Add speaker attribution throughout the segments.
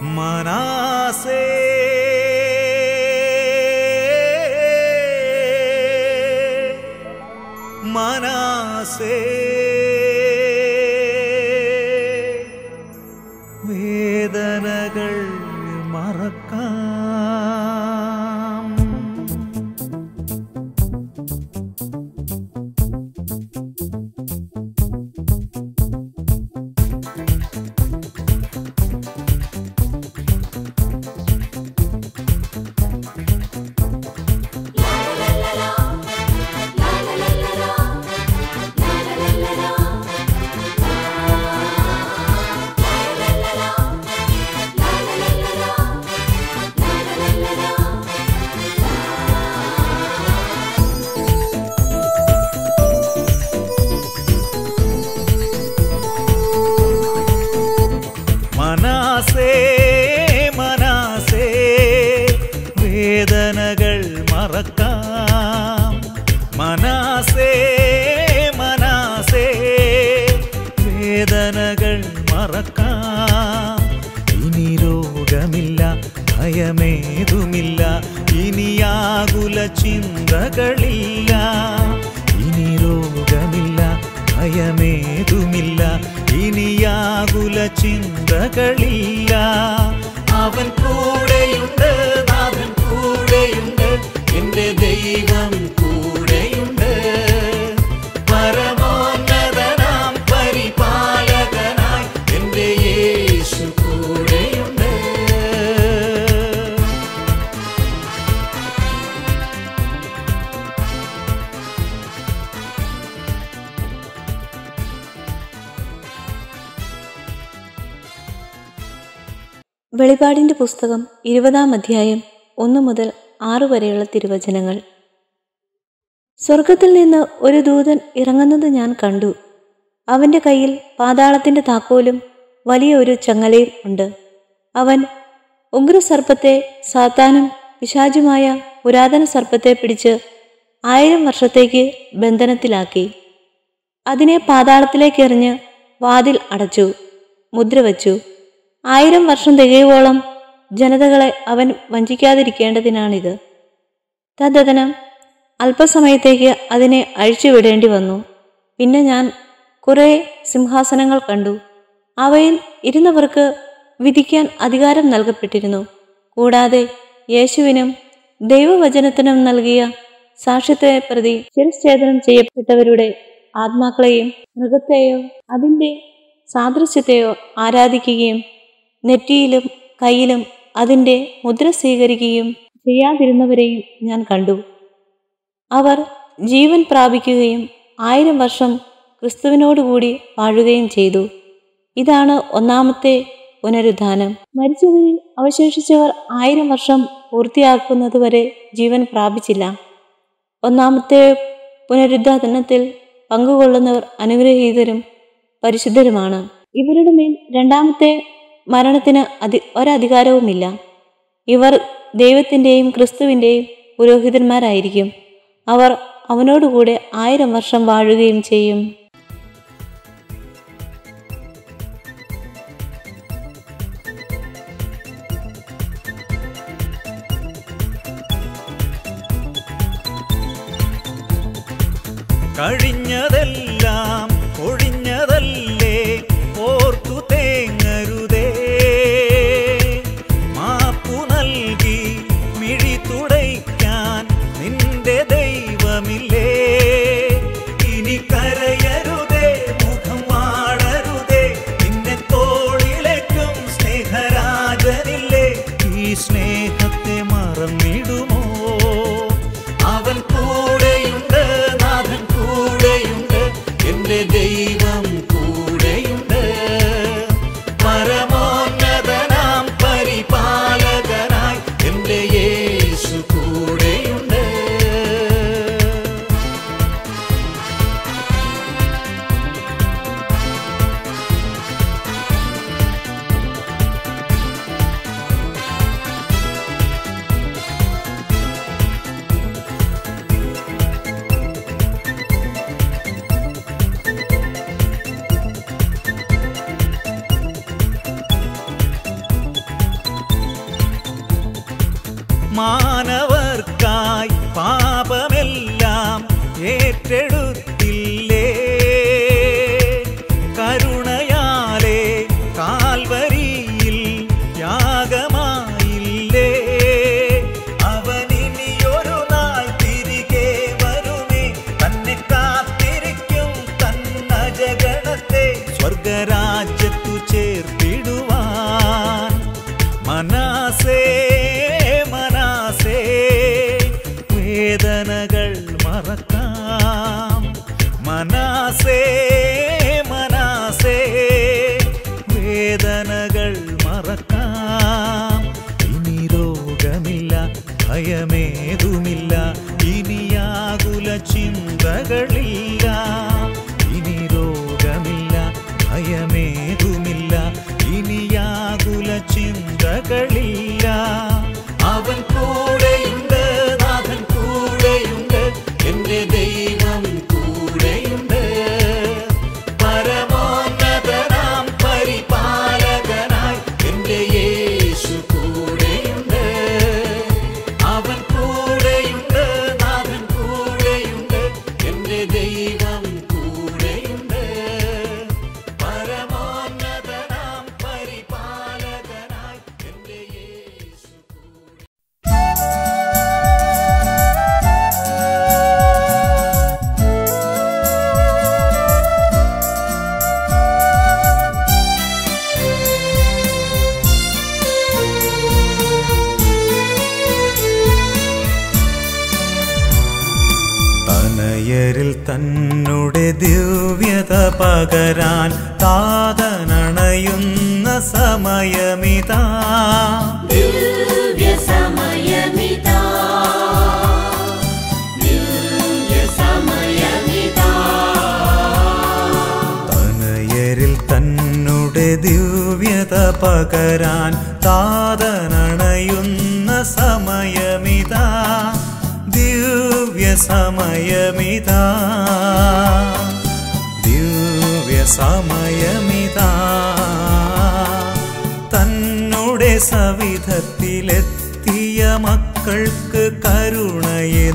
Speaker 1: മനാസേ മനാസേ വേദനകൾ മറക്കാം മനാസേ മനാസേ വേദനകൾ മറക്കാം മനാസേ മനാസേ വേദനകൾ മറക്കാം ഇനി രോഗമില്ല ഭയമേതുമില്ല ഇനിയാകുല ചിന്തകളില്ല ഇനി രോഗമില്ല ഭയമേതുമില്ല ഇനിയാകുല ചിന്തകളില്ല അവൻ കൂടെയുണ്ട് നാഥൻ കൂടെയുണ്ട് എന്റെ ദൈവം കൂടെയുണ്ട് പരമോന്നതനാം പരിപാലകനായി എന്റെ യേശു കൂടെയുണ്ട്
Speaker 2: വെളിപാടിന്റെ പുസ്തകം ഇരുപതാം അധ്യായം ഒന്നു മുതൽ ആറു വരെയുള്ള തിരുവചനങ്ങൾ സ്വർഗത്തിൽ നിന്ന് ഒരു ദൂതൻ ഇറങ്ങുന്നത് ഞാൻ കണ്ടു അവന്റെ കയ്യിൽ പാതാളത്തിന്റെ താക്കോലും വലിയ ഒരു ചങ്ങലയും ഉണ്ട് അവൻ ഉഗ്രസർപ്പത്തെ സാത്താനും പിശാചുമായ പുരാതന സർപ്പത്തെ പിടിച്ച് ആയിരം വർഷത്തേക്ക് ബന്ധനത്തിലാക്കി അതിനെ പാതാളത്തിലേക്ക് എറിഞ്ഞ് വാതിൽ അടച്ചു മുദ്ര വച്ചു ആയിരം വർഷം തികയുവോളം ജനതകളെ അവൻ വഞ്ചിക്കാതിരിക്കേണ്ടതിനാണിത് തദ്ദനം അല്പസമയത്തേക്ക് അതിനെ അഴിച്ചുവിടേണ്ടി വന്നു പിന്നെ ഞാൻ കുറേ സിംഹാസനങ്ങൾ കണ്ടു അവയിൽ ഇരുന്നവർക്ക് വിധിക്കാൻ അധികാരം നൽകപ്പെട്ടിരുന്നു കൂടാതെ യേശുവിനും ദൈവവചനത്തിനും നൽകിയ സാക്ഷ്യത്തെ പ്രതി ശിരച്ഛേദനം ചെയ്യപ്പെട്ടവരുടെ ആത്മാക്കളെയും മൃഗത്തെയോ അതിൻ്റെ സാദൃശ്യത്തെയോ ആരാധിക്കുകയും നെറ്റിയിലും കയ്യിലും അതിൻ്റെ മുദ്ര സ്വീകരിക്കുകയും ചെയ്യാതിരുന്നവരെയും ഞാൻ കണ്ടു അവർ ജീവൻ പ്രാപിക്കുകയും ആയിരം വർഷം ക്രിസ്തുവിനോടുകൂടി വാഴുകയും ചെയ്തു ഇതാണ് ഒന്നാമത്തെ പുനരുദ്ധാനം മരിച്ചവരിൽ അവശേഷിച്ചവർ ആയിരം വർഷം പൂർത്തിയാക്കുന്നതുവരെ ജീവൻ പ്രാപിച്ചില്ല ഒന്നാമത്തെ പുനരുദ്ധാനത്തിൽ പങ്കുകൊള്ളുന്നവർ അനുഗ്രഹീതരും പരിശുദ്ധരുമാണ് ഇവരുടെ മേൽ രണ്ടാമത്തെ മരണത്തിന് അധി ഒരധികാരവുമില്ല ഇവർ ദൈവത്തിൻ്റെയും ക്രിസ്തുവിൻ്റെയും പുരോഹിതന്മാരായിരിക്കും അവർ അവനോടുകൂടെ ആയിരം വർഷം വാഴുകയും ചെയ്യും
Speaker 1: കഴിഞ്ഞതെല്ലാം ഒഴിഞ്ഞതല്ലേ ഓർത്തു തേങ്ങരുതേ മാപ്പു നൽകി മിഴി തുടയ്ക്കാൻ നിന്റെ ദൈവമില്ലേ ഇനി കരയരുതേ മുഖം വാടരുതേ നിന്നെ തോളിലേക്കും സ്നേഹരാജനില്ലേ ഈ സ്നേഹത്തെ മറന്നിടുമോ അവൻ കൂടെയുണ്ട് നാഥൻ കൂടെയുണ്ട് മാനവർക്കായി പാപമെല്ലാം ഏറ്റെടുത്തില്ലേ കരുണയാലേ കാൽവരിയിൽ യാഗമായില്ലേ അവനിനിയൊരു നാൾ തിരികെ വരുമേ തന്നെ കാത്തിരിക്കും തന്നജഗണത്തെ സ്വർഗരാജ്യത്തു ചേർത്തിടുവാൻ മനാസേ മനാസേ വേദനകൾ മറക്കാം മനാസേ മനാസേ വേദനകൾ മറക്കാം ഇനി രോഗമില്ല ഭയമേതുമില്ല ഇനിയാകുല ചിന്തകളില്ല ഇനി രോഗമില്ല ഭയമേതുമില്ല ഇനിയാകുല ചിന്തകളില്ല അവൻ കൂടെയുണ്ട് നാഥൻ കൂടെയുണ്ട് എന്റെ ദൈവം കൂടെയുണ്ട് പരമോന്നതനാം പരിപാലകനായി എന്റെ യേശു കൂടെയുണ്ട് അവൻ കൂടെയുണ്ട് നാഥൻ കൂടെയുണ്ട് എന്റെ ദൈവം കൂടെയുണ്ട് പരമോന്നതനാം പരിപാലകനായി എന്റെ യേശു തനയരിൽ തന്നുടെ ദിവ്യത പകരാൻ താതനണയുന്ന സമയമിതാ
Speaker 3: ദിവ്യസമയമിതാ ദിവ്യസമയമിതാ
Speaker 1: തനയരിൽ തന്നുടെ ദിവ്യത പകരാൻ താതനണയുന്ന സമയമിതാ ദിവ്യ സമയമിതാ ദിവ്യ സമയമിതാ തന്നെ സവിധത്തിലെത്തിയ മക്കൾക്ക് കരുണയെ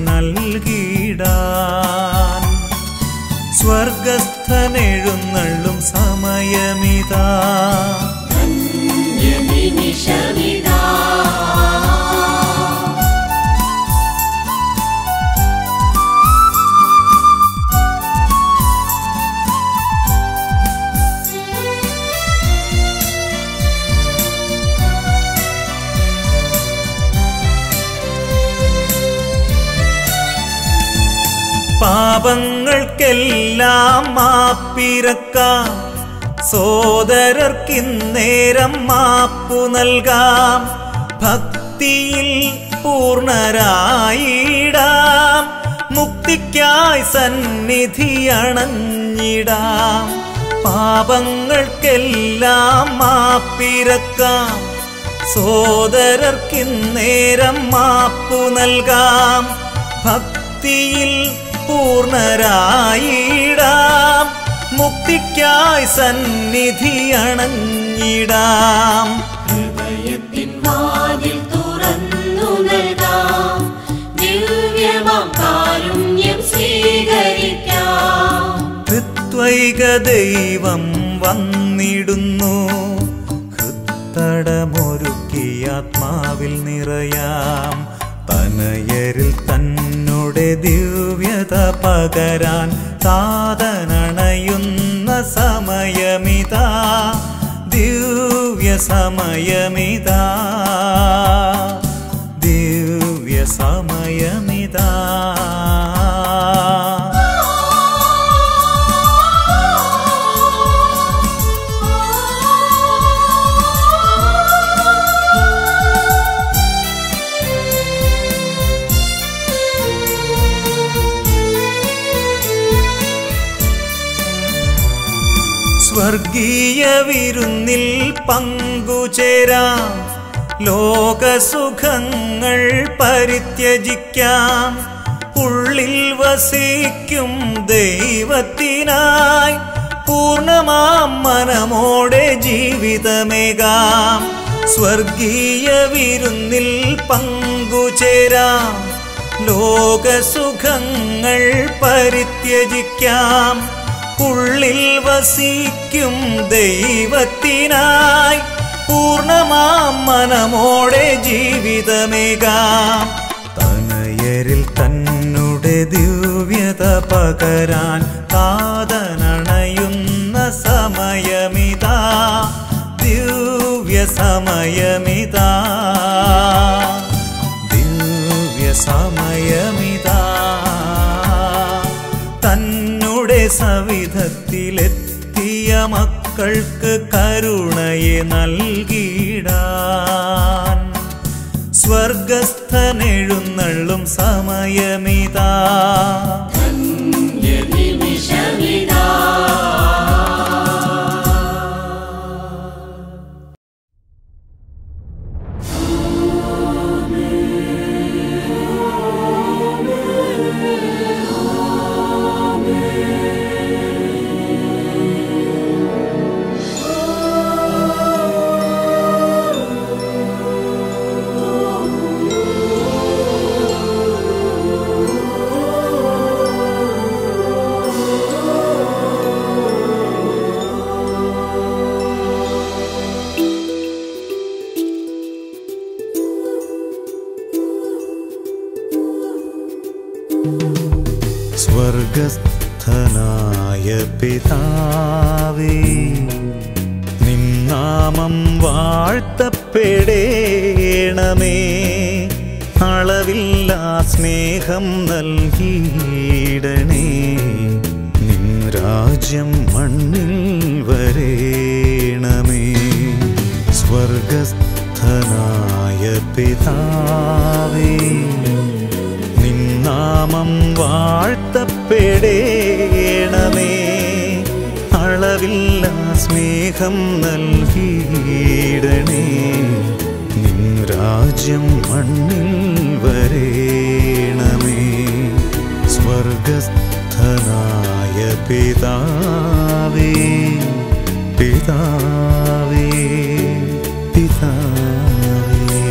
Speaker 1: നൽകിടാൻ സ്വർഗസ്ഥനെഴുന്നള്ളും സമയമിതാ
Speaker 3: നിമിഷമിതാ
Speaker 1: പാപങ്ങൾക്കെല്ലാം മാപ്പിരക്കാം സോദരർക്കിന്നേരം മാപ്പു നൽകാം ഭക്തിയിൽ പൂർണരായിടാം മുക്തിക്കായി സന്നിധി അണഞ്ഞിടാം പാപങ്ങൾക്കെല്ലാം മാപ്പിരക്കാം സോദരർക്കിന്നേരം മാപ്പു നൽകാം ഭക്തിയിൽ പൂർണരായിടാം മുക്തിക്കായി സന്നിധി അണഞ്ഞിടാം
Speaker 3: ഹൃദയത്തിൻ വാതിൽ തുറന്നു നൽകാം ദിവ്യമാം കാരുണ്യം സ്വീകരിക്കാം
Speaker 1: ത്രിത്വൈക ദൈവം വന്നിടുന്നു ഹൃത്തടമൊരുക്കിയ ആത്മാവിൽ നിറയാം തനയരിൽ തന്നുടെ ദിവ്യത പകരാൻ താതനണയുന്ന സമയമിതാ ദിവ്യ സമയമിതാ ദിവ്യ സമയമിതാ സ്വർഗീയ വിരുന്നിൽ പങ്കുചേരാം ലോകസുഖങ്ങൾ പരിത്യജിക്കാം ഉള്ളിൽ വസിക്കും ദൈവത്തിനായി പൂർണ്ണമാം മനമോടെ ജീവിതമേകാം സ്വർഗീയ വിരുന്നിൽ പങ്കുചേരാം ലോകസുഖങ്ങൾ പരിത്യജിക്കാം ഉള്ളിൽ വസിക്കും ദൈവത്തിനായി പൂർണ്ണമാം മനമോടെ ജീവിതമേകാം തനയരിൽ തന്നെ ദിവ്യത പകരാൻ കാതനണയുന്ന സമയമിതാ ദിവ്യ സമയമിതാ ദിവ്യ സമയമിതാ തന്നെ സവിധത്തിലെത്തിയ മക്കൾക്ക് കരുണയെ നൽകിടാൻ സ്വർഗസ്ഥനെഴുന്നള്ളും സമയമിതാ
Speaker 3: നിമിഷമിതാ
Speaker 1: സ്വർഗസ്ഥനായ പിതാവേ നിന്നാമം വാഴ്ത്തപ്പെടേണമേ അളവില്ലാ സ്നേഹം നൽകിയിടണേ നിൻ രാജ്യം മണ്ണിൽ വരേണമേ സ്വർഗസ്ഥനായ പിതാവേ നിന്നാമം വാഴ്ത്തപ്പെടേണമേ അളവില്ല സ്നേഹം നൽകിയിടണേ നിൻ രാജ്യം മണ്ണിൽ വരേണമേ സ്വർഗസ്ഥനായ പിതാവേ പിതാവേ പിതാവേ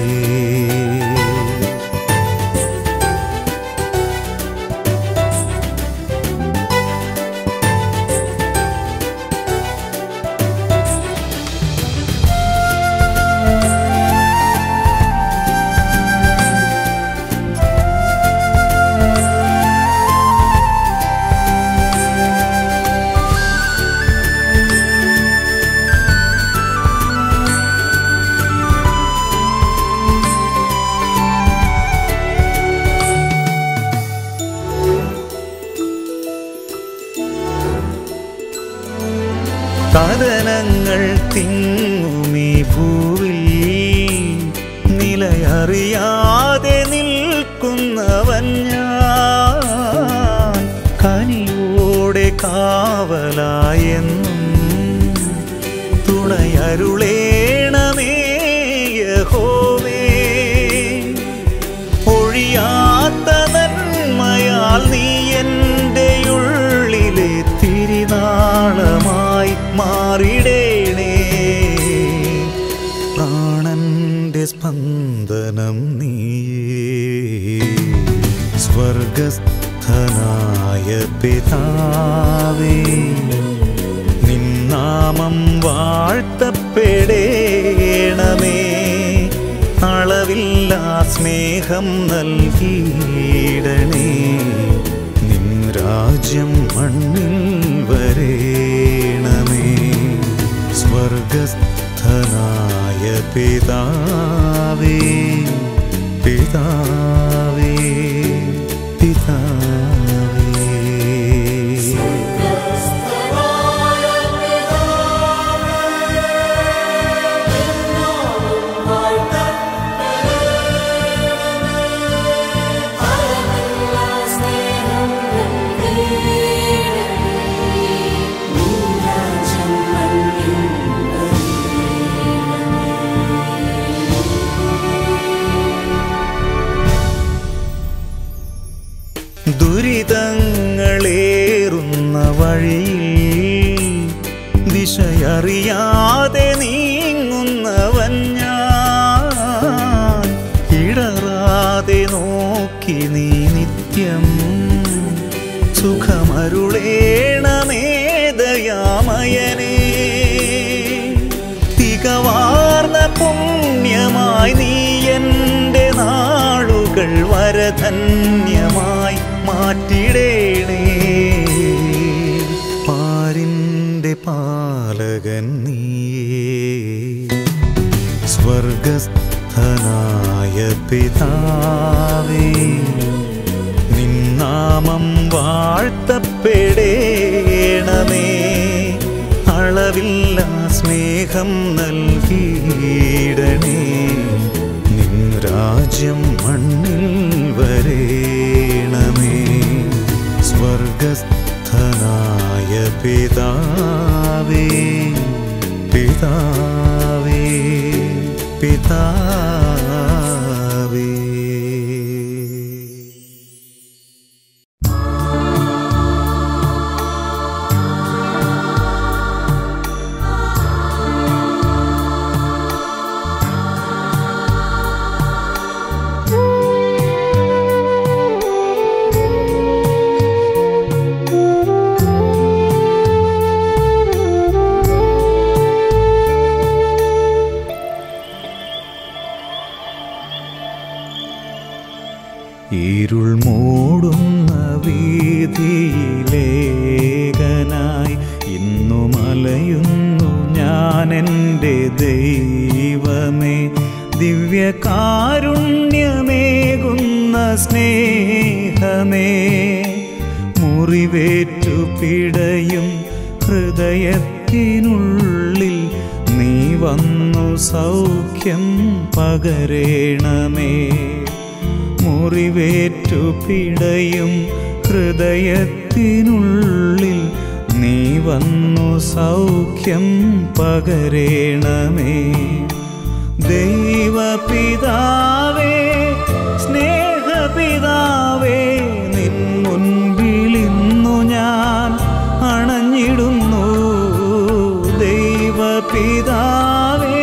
Speaker 1: കഥനങ്ങൾ തിങ്ങുമീ ഭൂവിൽ നിലയറിയാതെ നിൽക്കുന്നവൻ ഞാൻ കനിയോടെ കാവലായെന്നും തുണയരുളേണമേ യഹോവേ ഒഴിയാത്ത നന്മയാൽ നീ എൻ്റെ ഉള്ളിലെ തിരിനാളമായി മാറിടേണേ പ്രാണന്റെ സ്പന്ദനം നീയേ സ്വർഗസ്ഥനായ പിതാവേ നിന്നാമം വാഴ്ത്തപ്പെടേണമേ അളവില്ലാ സ്നേഹം നൽകിയിടണേ നിൻ രാജ്യം മണ്ണിൽ വരേണമേ സ്വർഗസ്ഥനായ പിതാവേ പിതാവേ പിതാവേ ദുരിതങ്ങളേറുന്ന വഴിയിൽ ദിശയറിയാതെ നീങ്ങുന്നവൻ ഞാൻ പുണ്യമായി നീ എൻ്റെ നാളുകൾ വരധന്യമായി മാറ്റിടേണേ പാരിൻ്റെ പാലകൻ നീയേ സ്വർഗസ്ഥനായ പിതാവേ നിന്നാമം വാഴ്ത്തപ്പെടേണമേ അളവില്ല സ്നേഹം നൽകിയിടണേ നിൻ രാജ്യം മണ്ണിൽ വരേണമേ സ്വർഗസ്ഥനായ പിതാവേ പിതാവേ പിതാവേ ഇരുൾ മൂടുന്ന വീതിയിലേകനായി ഇന്നു മലയുന്നു ഞാൻ എൻ്റെ ദൈവമേ ദിവ്യകാരുണ്യമേകുന്ന സ്നേഹമേ മുറിവേറ്റു പിടയും ഹൃദയത്തിനുള്ളിൽ നീ വന്നു സൗഖ്യം പകരേണമേ മുറിവേറ്റു പിടയും ഹൃദയത്തിനുള്ളിൽ നീ വന്നു സൗഖ്യം പകരേണമേ ദൈവപിതാവേ സ്നേഹപിതാവേ നിൻ മുൻപിലിന്നു ഞാൻ അണഞ്ഞിടുന്നു ദൈവപിതാവേ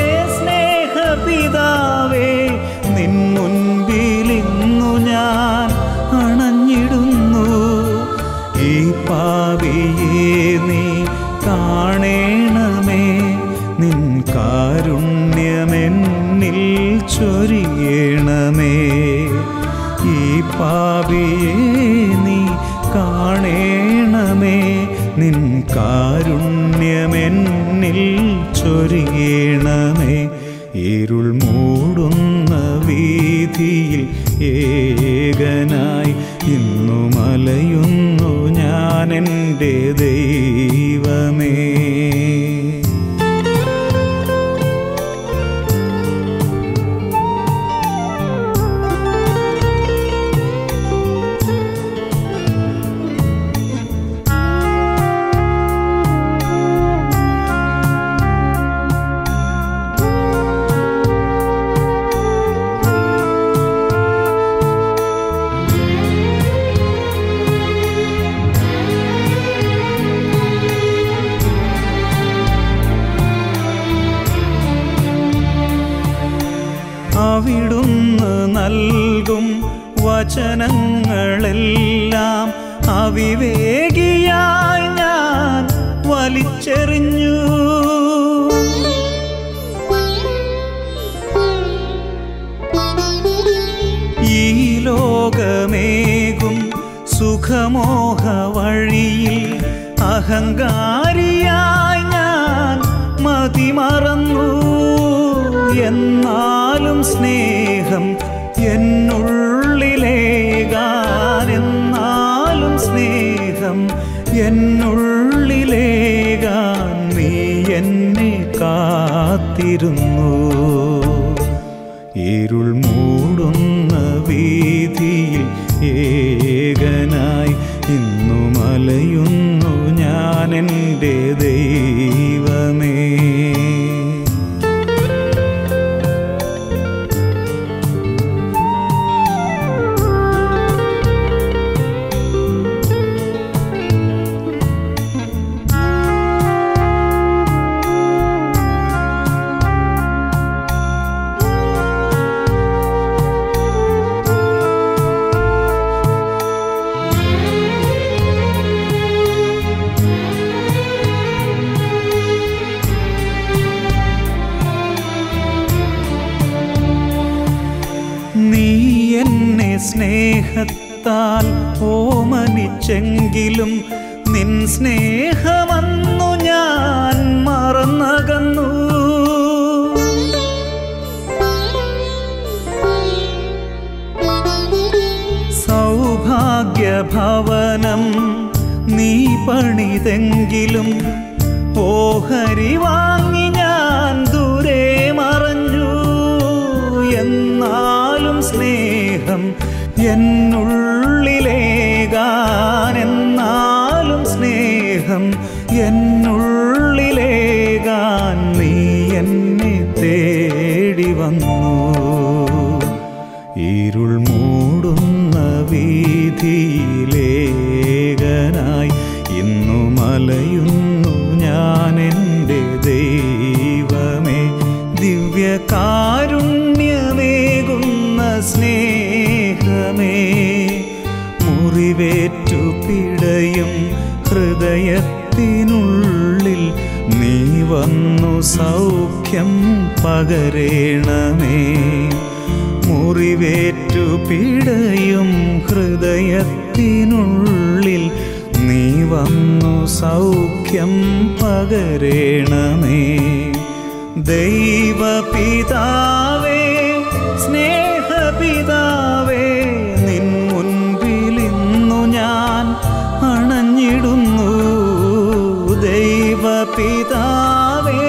Speaker 1: സ്നേഹപിതാവേ നിൻ മുൻപിലിന്നു ഞാൻ അണഞ്ഞിടുന്നു ഈ പാപിയെ നീ കാണേണമേ നിൻ കാരുണ്യമെന്നിൽ ചൊരിയണമേ ഈ പാപിയെ നീ കാണേണമേ നിൻ കാരുണ്യമെന്നിൽ ചൊരിയണമേ ഇരുൾ മൂടുന്ന വീതിയിൽ ഏകനായി ഇന്നു മലയുന്നു ഞാൻ എൻ്റെ ദൈവമേ അവിടുന്ന് നൽകും വചനങ്ങളെല്ലാം അവിവേകിയായി ഞാൻ വലിച്ചെറിഞ്ഞു ഈ ലോകമേകും സുഖമോഹ വഴിയിൽ അഹങ്കാരിയായി ഞാൻ മതിമറന്നു എന്നാലും സ്നേഹം എന്നുള്ളിലേകാൻ എന്നാലും സ്നേഹം എന്നുള്ളിലേകാൻ നീ എന്നെ കാത്തിരുന്നു ഇരുൾ മൂടുന്ന വീതിയിൽ ഏകനായി ഇന്നു മലയുന്നു ഞാൻ എൻ്റെ ദൈവമേ സ്നേഹത്താൽ ഓമനിച്ചെങ്കിലും നിൻ സ്നേഹമന്നു ഞാൻ മറന്നകന്നു സൗഭാഗ്യഭവനം നീ പണിതെങ്കിലും ഓഹരി വാങ്ങി ഞാൻ ദൂരെ മറഞ്ഞു എന്നാലും സ്നേഹം എന്നുള്ളിലേകാൻ എന്നാലും സ്നേഹം എന്നുള്ളിലേകാൻ നീ എന്നെ തേടി വന്നു ഇരുൾ മൂടുന്ന വീതിയിലേകനായി ഇന്നു മലയുന്നു ഞാൻ എൻ്റെ ദൈവമേ ദിവ്യകാരുണ്യമേകുന്ന സ്നേഹമേ മുറിവേറ്റു പിടയും ഹൃദയത്തിനുള്ളിൽ നീ വന്നു സൗഖ്യം പകരേണമേ മുറിവേറ്റു പിടയും ഹൃദയത്തിനുള്ളിൽ നീ വന്നു സൗഖ്യം പകരേണമേ ദൈവപിതാവേ സ്നേഹപിതാവേ നിൻ മുൻപിൽ ഇന്നു ഞാൻ അണഞ്ഞിടുന്നു ദൈവപിതാവേ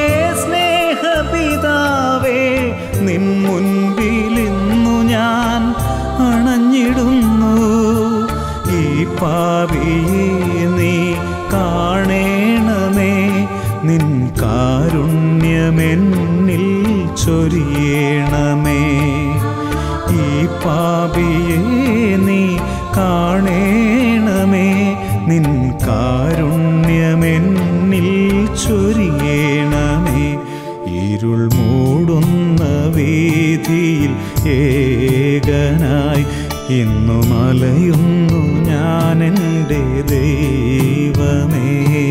Speaker 1: സ്നേഹപിതാവേ നിൻ മുൻപിൽ ഇന്നു ഞാൻ അണഞ്ഞിടുന്നു ഈ പാപിയെ നീ കാണേണമേ നിൻ കാരുണ്യമെന്നിൽ ചൊരിയണമേ ഈ പാപിയെ നീ കാണേണമേ നിൻ കാരുണ്യമെന്നിൽ ചൊരിയണമേ ഇരുൾ മൂടുന്ന വീതിയിൽ ഏകനായി ഇന്നു മലയുന്നു ഞാൻ എൻ്റെ ദൈവമേ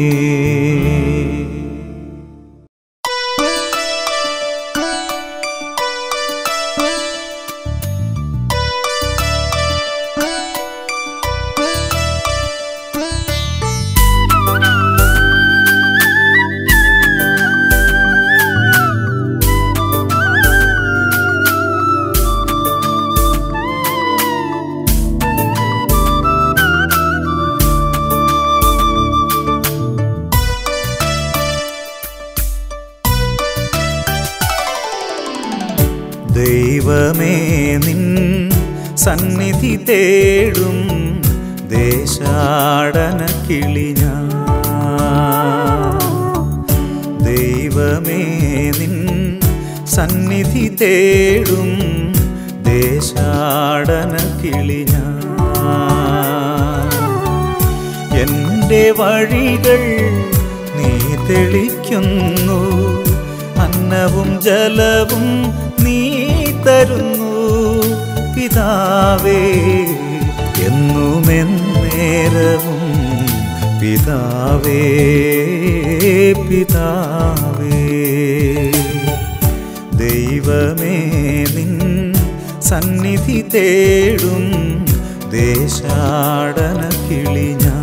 Speaker 1: ദൈവമേ നിൻ സന്നിധി തേടും ദേശാടന കിളിഞ്ഞ ദൈവമേ നിൻ സന്നിധി തേടും ദേശാടന കിളിഞ്ഞ എൻ്റെ വഴികൾ നീ തെളിക്കുന്നു അന്നവും ജലവും നീ തരുന്നു പിതാവേ എന്നുമെന്നേരവും പിതാവേ പിതാവേ ദൈവമേ നിൻ സന്നിധി തേടും ദേശാടന കിളിഞ്ഞാൻ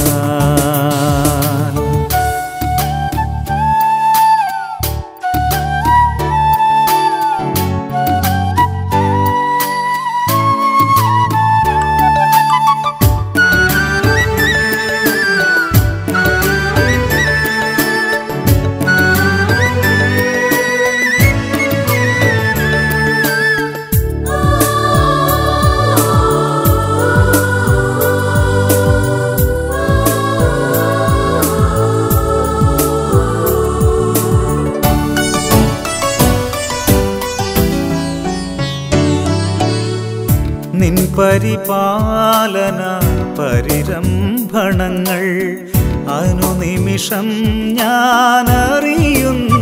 Speaker 1: നിൻ പരിപാലന പരിരംഭണങ്ങൾ അനുനിമിഷം ഞാൻ അറിയുന്നു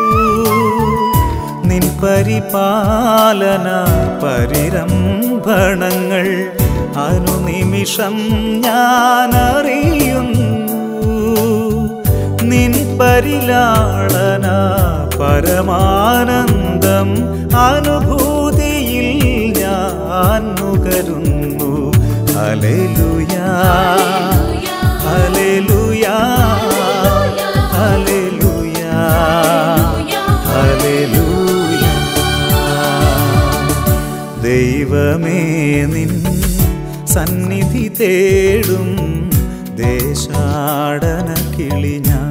Speaker 1: നിൻ പരിപാലന പരിരംഭണങ്ങൾ അനുനിമിഷം ഞാൻ അറിയുന്നു നിൻ പരിലാളന പരമാനന്ദം അനുഭൂതിയിൽ ഞാൻ ഞാൻ നുകരുന്നു ഹല്ലേലൂയാ ഹല്ലേലൂയാ ഹല്ലേലൂയാ ഹല്ലേലൂയാ ദൈവമേ നിൻ സന്നിധി തേടും ദേശാടന കിളി ഞാൻ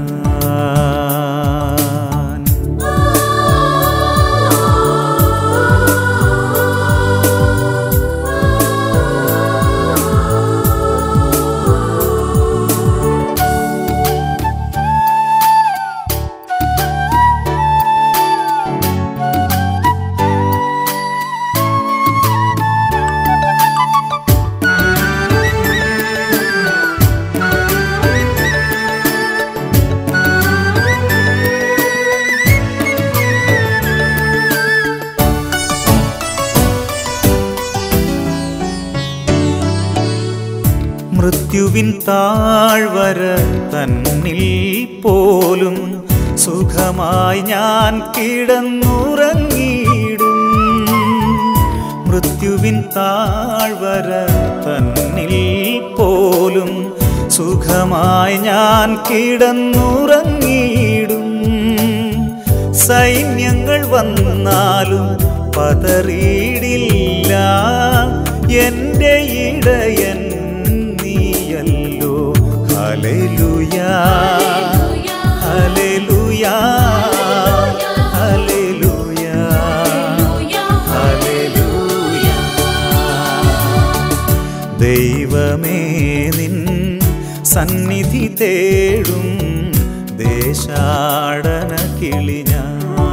Speaker 1: മൃത്യുവിൻ താഴ്വര തന്നിൽ പോലും സുഖമായി ഞാൻ കിടന്നുറങ്ങിയിടും മൃത്യുവിൻ താഴ്വര തന്നിൽ പോലും സുഖമായി ഞാൻ കിടന്നുറങ്ങിയിടും സൈന്യങ്ങൾ വന്നാലും പതറിയിടില്ല എൻ്റെ ഇടയൻ നീയല്ലോ ഹല്ലേലൂയാ ഹല്ലേലൂയാ ഹല്ലേലൂയാ ഹല്ലേലൂയാ ദൈവമേ നിൻ സന്നിധി തേടും ദേശാടന കിളി ഞാൻ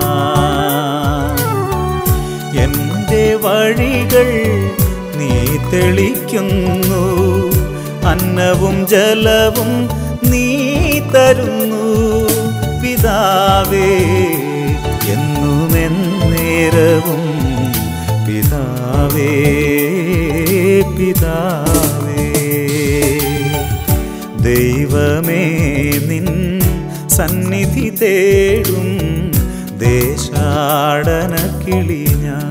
Speaker 1: എൻ്റെ വഴികൾ നീ തെളിക്കുന്നു അന്നവും ജലവും നീ തരുന്നു പിതാവേ എന്നുമെന്നേരവും പിതാവേ പിതാവേ ദൈവമേ നിൻ സന്നിധി തേടും ദേശാടന കിളി ഞാൻ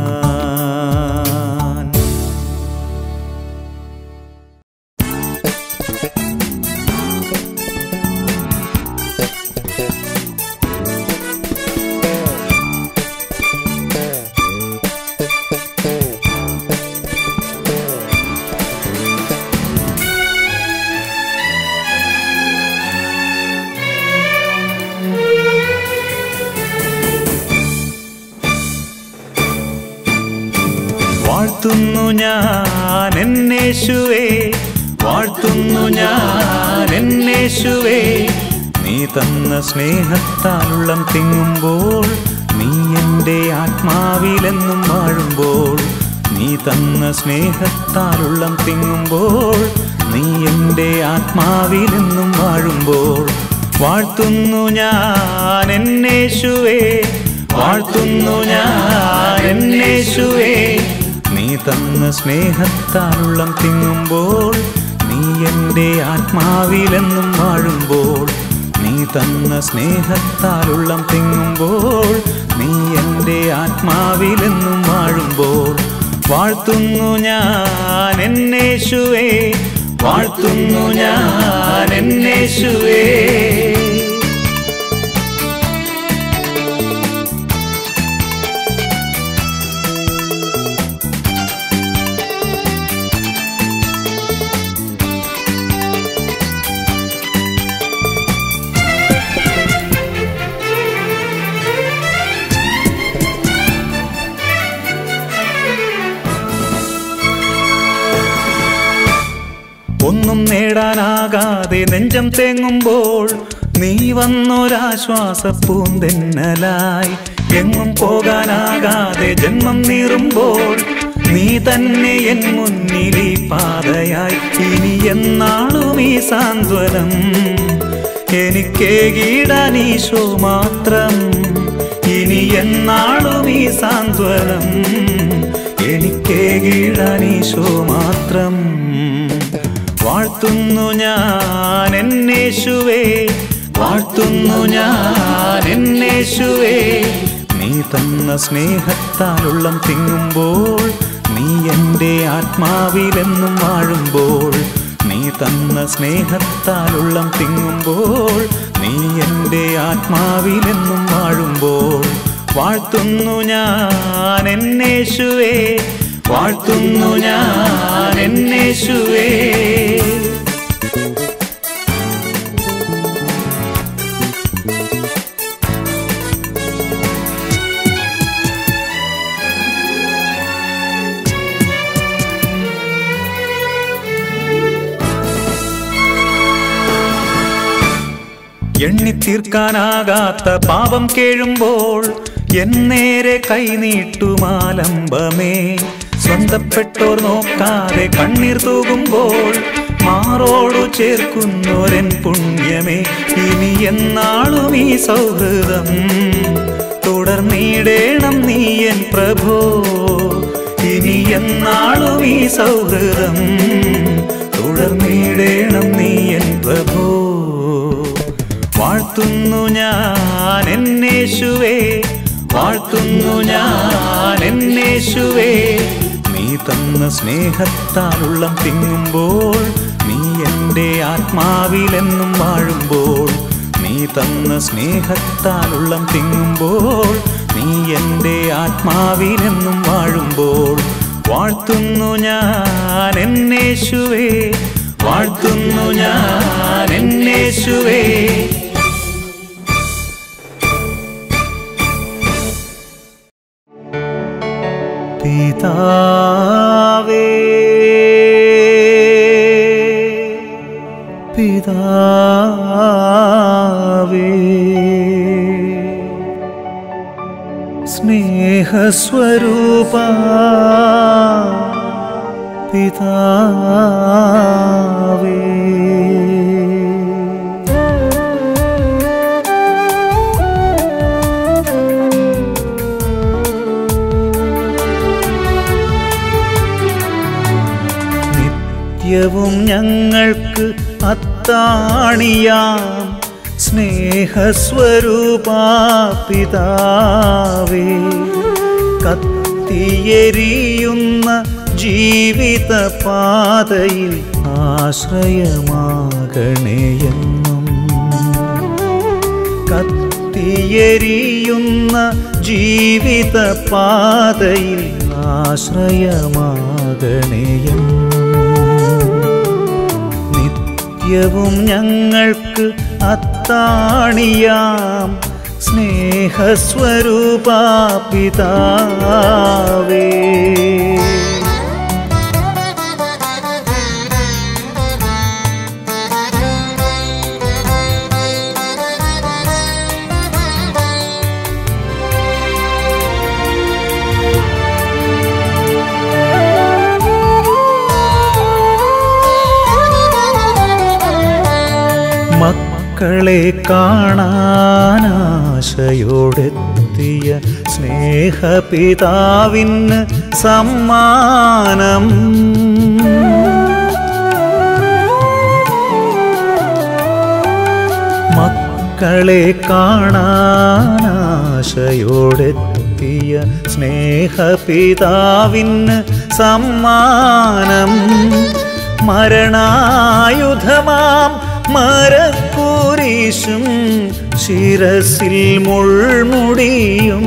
Speaker 1: വാഴ്ത്തുന്നു ഞാൻ എന്നേശുവേ വാഴ്ത്തുന്നു ഞാൻ എന്നേശുവേ നീ തന്ന സ്നേഹത്താലുള്ളം തിങ്ങുമ്പോൾ നീ എൻ്റെ ആത്മാവിലെന്നും വാഴുമ്പോൾ നീ തന്ന സ്നേഹത്താലുള്ളം തിങ്ങുമ്പോൾ നീ എൻ്റെ ആത്മാവിലെന്നും വാഴുമ്പോൾ വാഴ്ത്തുന്നു ഞാൻ എന്നേശുവേ വാഴ്ത്തുന്നു ഞാൻ എന്നേശുവേ നീ തന്ന സ്നേഹത്താലുള്ളം തിങ്ങുമ്പോൾ നീ എൻ്റെ ആത്മാവിലെന്നും വാഴുമ്പോൾ നീ തന്ന സ്നേഹത്താലുള്ളം തിങ്ങുമ്പോൾ നീ എൻ്റെ ആത്മാവിലെന്നും വാഴുമ്പോൾ വാഴ്ത്തുന്നു ഞാൻ എന്നേശുവേ വാഴ്ത്തുന്നു ഞാൻ എന്നേശുവേ ഒന്നും നേടാനാകാതെ നെഞ്ചം തേങ്ങുമ്പോൾ നീ വന്നൊരാശ്വാസ പൂന്തെന്നലായി എങ്ങും പോകാനാകാതെ ജന്മം നീറുമ്പോൾ നീ തന്നെ എൻ മുന്നിൽ ഈ പാതയായി ഇനി എന്നാളും ഈ സാന്ത്വനം എനിക്കേകിടാൻ ഈശോ മാത്രം ഇനി എന്നാളും ഈ സാന്ത്വനം എനിക്കേകിടാൻ ഈശോ മാത്രം വാഴ്ത്തുന്നു ഞാൻ എന്നേശുവേ വാഴ്ത്തുന്നു ഞാൻ എന്നേശുവേ നീ തന്ന സ്നേഹത്താലുള്ളം തിങ്ങുമ്പോൾ നീ എൻ്റെ ആത്മാവിലെന്നും വാഴുമ്പോൾ നീ തന്ന സ്നേഹത്താലുള്ളം തിങ്ങുമ്പോൾ നീ എൻ്റെ ആത്മാവിലെന്നും വാഴുമ്പോൾ വാഴ്ത്തുന്നു ഞാൻ എന്നേശുവേ വാഴ്ത്തുന്നു ഞാൻ എന്നേശുവേ എണ്ണിത്തീർക്കാനാകാത്ത പാപം കേഴുമ്പോൾ എന്നേരെ കൈനീട്ടുമാലംബമേ സ്വന്തപ്പെട്ടോർ നോക്കാതെ കണ്ണീർ തൂകുമ്പോൾ മാറോടു ചേർക്കുന്നോരൻ പുണ്യമേ ഇനി എന്നാളും ഈ സൗഹൃദം തുടർന്നിടേണം നീ എൻ പ്രഭോ ഇനി എന്നാളും ഈ സൗഹൃദം തുടർന്നിടേണം നീ എൻ പ്രഭോ വാഴ്ത്തുന്നു ഞാൻ എന്നേശുവേ വാഴ്ത്തുന്നു ഞാൻ എന്നേശുവേ നീ തന്ന സ്നേഹത്താലുള്ളം തിങ്ങുമ്പോൾ നീ എൻ്റെ ആത്മാവിലെന്നും വാഴുമ്പോൾ നീ തന്ന സ്നേഹത്താലുള്ളം തിങ്ങുമ്പോൾ നീ എൻ്റെ ആത്മാവിലെന്നും വാഴുമ്പോൾ വാഴ്ത്തുന്നു ഞാൻ എന്നേശുവേ വാഴ്ത്തുന്നു ഞാൻ എന്നേശുവേ പിതാവേ പിതാവേ സ്നേഹസ്വരൂപ പിതാവേ നിത്യവും ഞങ്ങൾക്ക് അത്താണിയാം സ്നേഹസ്വരൂപ പിതാവേ കത്തിയെരിയുന്ന ജീവിത പാതയിൽ ആശ്രയമാകണേയെന്നും കത്തിയെരിയുന്ന ജീവിത പാതയിൽ ആശ്രയമാകണേയെന്നും നിത്യവും ഞങ്ങൾക്ക് അത്താണിയാം സ്നേഹസ്വരൂപ പിതാവേ മക്കളെ കാണാനാശയോടെത്തിയ സ്നേഹപിതാവിന് സമ്മാനം മക്കളെ കാണാനാശയോടെത്തിയ സ്നേഹപിതാവിന് സമ്മാനം മരണായുധമാം മരക്കൂരീശും ശിരസിൽ മുൾമുടിയും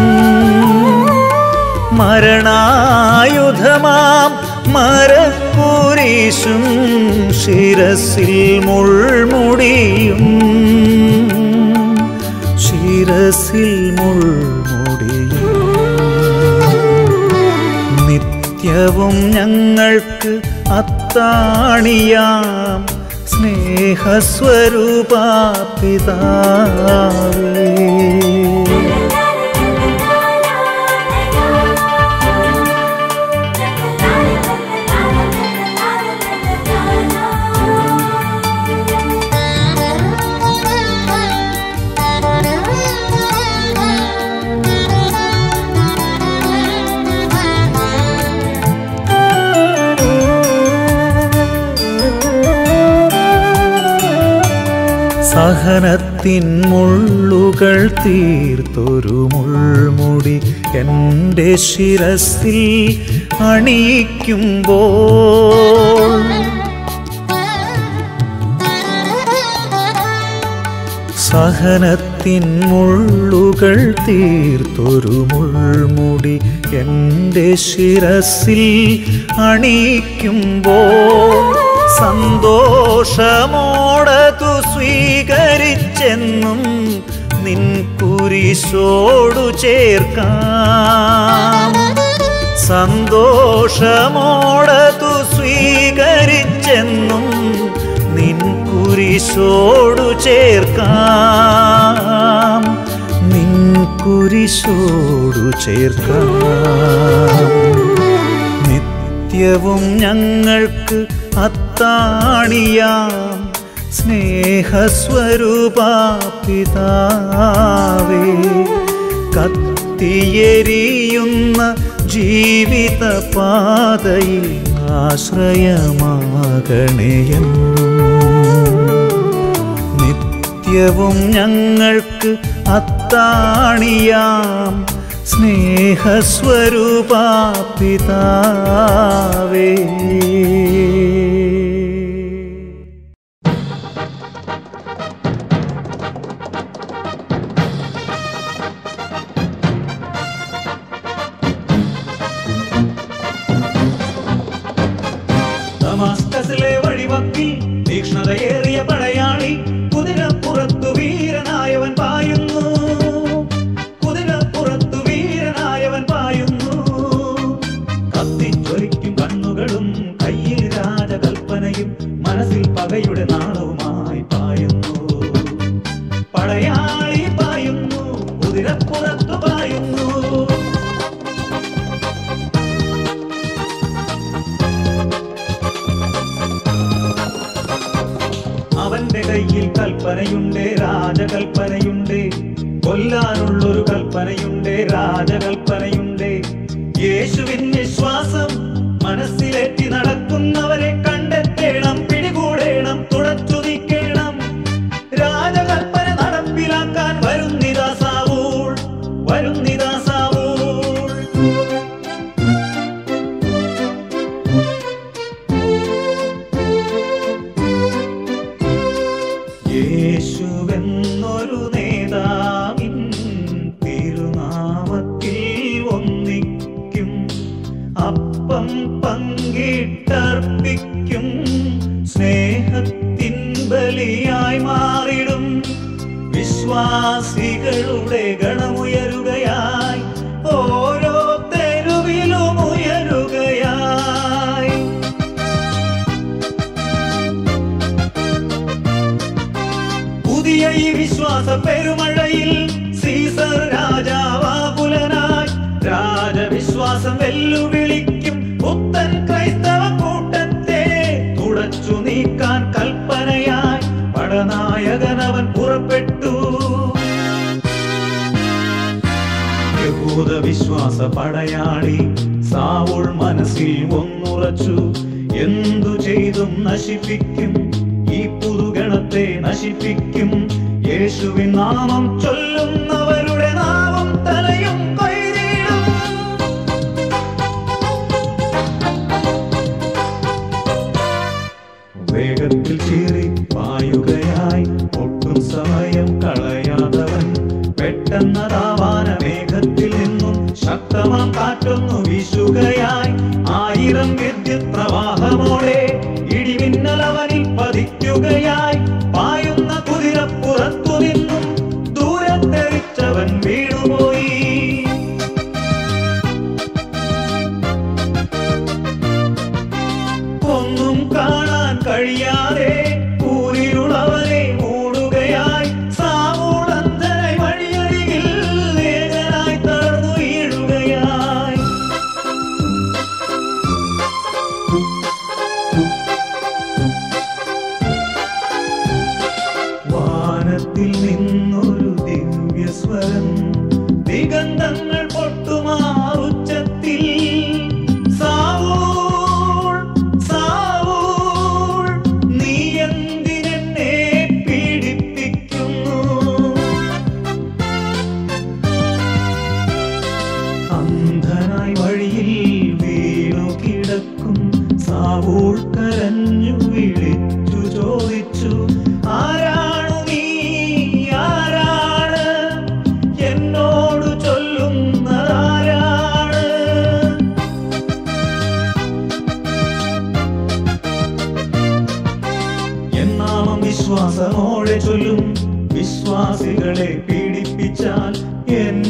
Speaker 1: മരണായുധമാം മരക്കൂരീശും ശിരസിൽ മുൾമുടിയും ശിരസിൽ മുൾമുടിയും നിത്യവും ഞങ്ങൾക്ക് അത്താണിയാം സ്നേഹസ്വരൂപ പിതാവേ സഹനത്തിൻ മുള്ളുകൾ തീർത്തൊരു മുൾമുടി എൻ്റെ ശിരസിൽ അണിയിക്കുമ്പോൾ സഹനത്തിൻ മുള്ളുകൾ തീർത്തൊരു മുൾമുടി എൻ്റെ ശിരസിൽ അണിയിക്കുമ്പോൾ സന്തോഷമോടതു സ്വീകരിച്ചെന്നും നിൻ കുരിശോടു ചേർക്കാം സന്തോഷമോടതു സ്വീകരിച്ചെന്നും നിൻ കുരിശോടു ചേർക്കാം നിൻ കുരിശോടു ചേർക്കാം നിത്യവും ഞങ്ങൾക്ക് അത്താണിയാം സ്നേഹസ്വരൂപ പിതാവേ കത്തിയെരിയുന്ന ജീവിത പാതയിൽ ആശ്രയമാകണേയെന്നും നിത്യവും ഞങ്ങൾക്ക് അത്താണിയാം സ്നേഹസ്വരൂപ പിതാവേ
Speaker 4: ദമാസ്കസിലെ വഴിവക്കിൽ തീക്ഷ്ണതയേറിയ പടയാളി കുതിരപ്പുറത്തു വീരനായവൻ പായുന്നു കുതിരപ്പുറത്തു വീരനായവൻ പായുന്നു കത്തിച്ചൊലിക്കും കണ്ണുകളും കയ്യിൽ രാജകൽപ്പനയും മനസ്സിൽ പകയുടെ നാളവുമായി പായുന്നു പടയാളി പായുന്നു കുതിരപ്പുറത്തു പായുന്നു അവന്റെ കയ്യിൽ കൽപ്പനയുണ്ട് രാജകൽപ്പനയുണ്ട് കൊല്ലാനുള്ളൊരു കൽപ്പനയുണ്ട് രാജകൽപ്പനയുണ്ട് യേശുവിൻ വിശ്വാസം മനസ്സിലേറ്റി നടക്കുന്നവരെ കണ്ടെത്തേണം പിടികൂടേണം തുടച്ചു നീക്കേണം രാജകൽപ്പന നടപ്പിലാക്കാൻ വരുന്നിതാ സാവൂൾ വരുന്നിതാ സാവൂൾ യേശുവെന്നൊരു നേതാവിൻ തിരുനാമത്തിൽ ഒന്നിക്കും അപ്പം പങ്കിട്ടർപ്പിക്കും സ്നേഹത്തിൻ ബലിയായി മാറിടും വിശ്വാസികളുടെ ഗണമുയരുകയായി ഓരോ തെരുവിലും ഉയരുകയായി പുതിയ ഈ വിശ്വാസ പെരുമഴയിൽ സീസർ രാജാവാകുലനായി രാജവിശ്വാസം വെല്ലുവിളിക്കും പുത്തൻ ക്രൈസ്തവ കൂട്ടത്തെ തുടച്ചു നീക്കാൻ കൽപ്പനയായി പടനായകനവൻ പുറപ്പെട്ടു യഹൂദ വിശ്വാസ പടയാളി സാവുൾ മനസ്സിൽ ഒന്നുറച്ചു എന്തു ചെയ്തും നശിപ്പിക്കും ഈ പുതുഗണത്തെ നശിപ്പിക്കും യേശുവിൻ നാമം ചൊല്ലുന്നവരുടെ നാമം തലയും കൊയ്തിടും വേഗത്തിൽ ചീറി പായുകയായി ഒട്ടും സമയം കളയാതവൻ പെട്ടെന്നതാവാന മേഘത്തിൽ നിന്നും ശക്തമാം കാറ്റൊന്നു വീശുകയായി ആയിരം വിദ്യുത് പ്രവാഹമോടെ ഇടിമിന്നലവനിൽ പതിക്കുകയായി പായുന്ന കുതിരപ്പുറത്തു നിന്നും ദൂരത്തെറിച്ചവൻ വീണുപോയി ഒന്നും കാണാൻ കഴിയാതെ കൂരിരുളവനെ മൂടുകയായി സാവൂളന്തനായി വഴിയരികിൽ ഏകനായി തളർന്നു വീഴുകയായി വാനത്തിൽ നിന്നൊരു ദിവ്യസ്വരം ദിഗന്ധങ്ങൾ പൊട്ടുമാ ഉച്ചത്തിൽ സാവൂൾ സാവൂൾ നീ എന്തിനെന്നെ പീഡിപ്പിക്കുന്നു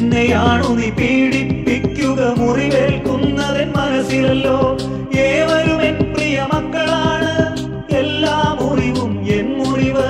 Speaker 4: എന്നെയാണു നീ പീഡിപ്പിക്കുക മുറിവേൽക്കുന്നതൻ മനസ്സിലല്ലോ ഏവരും എൻ പ്രിയ മക്കളാണ് എല്ലാ മുറിവും എൻ മുറിവ്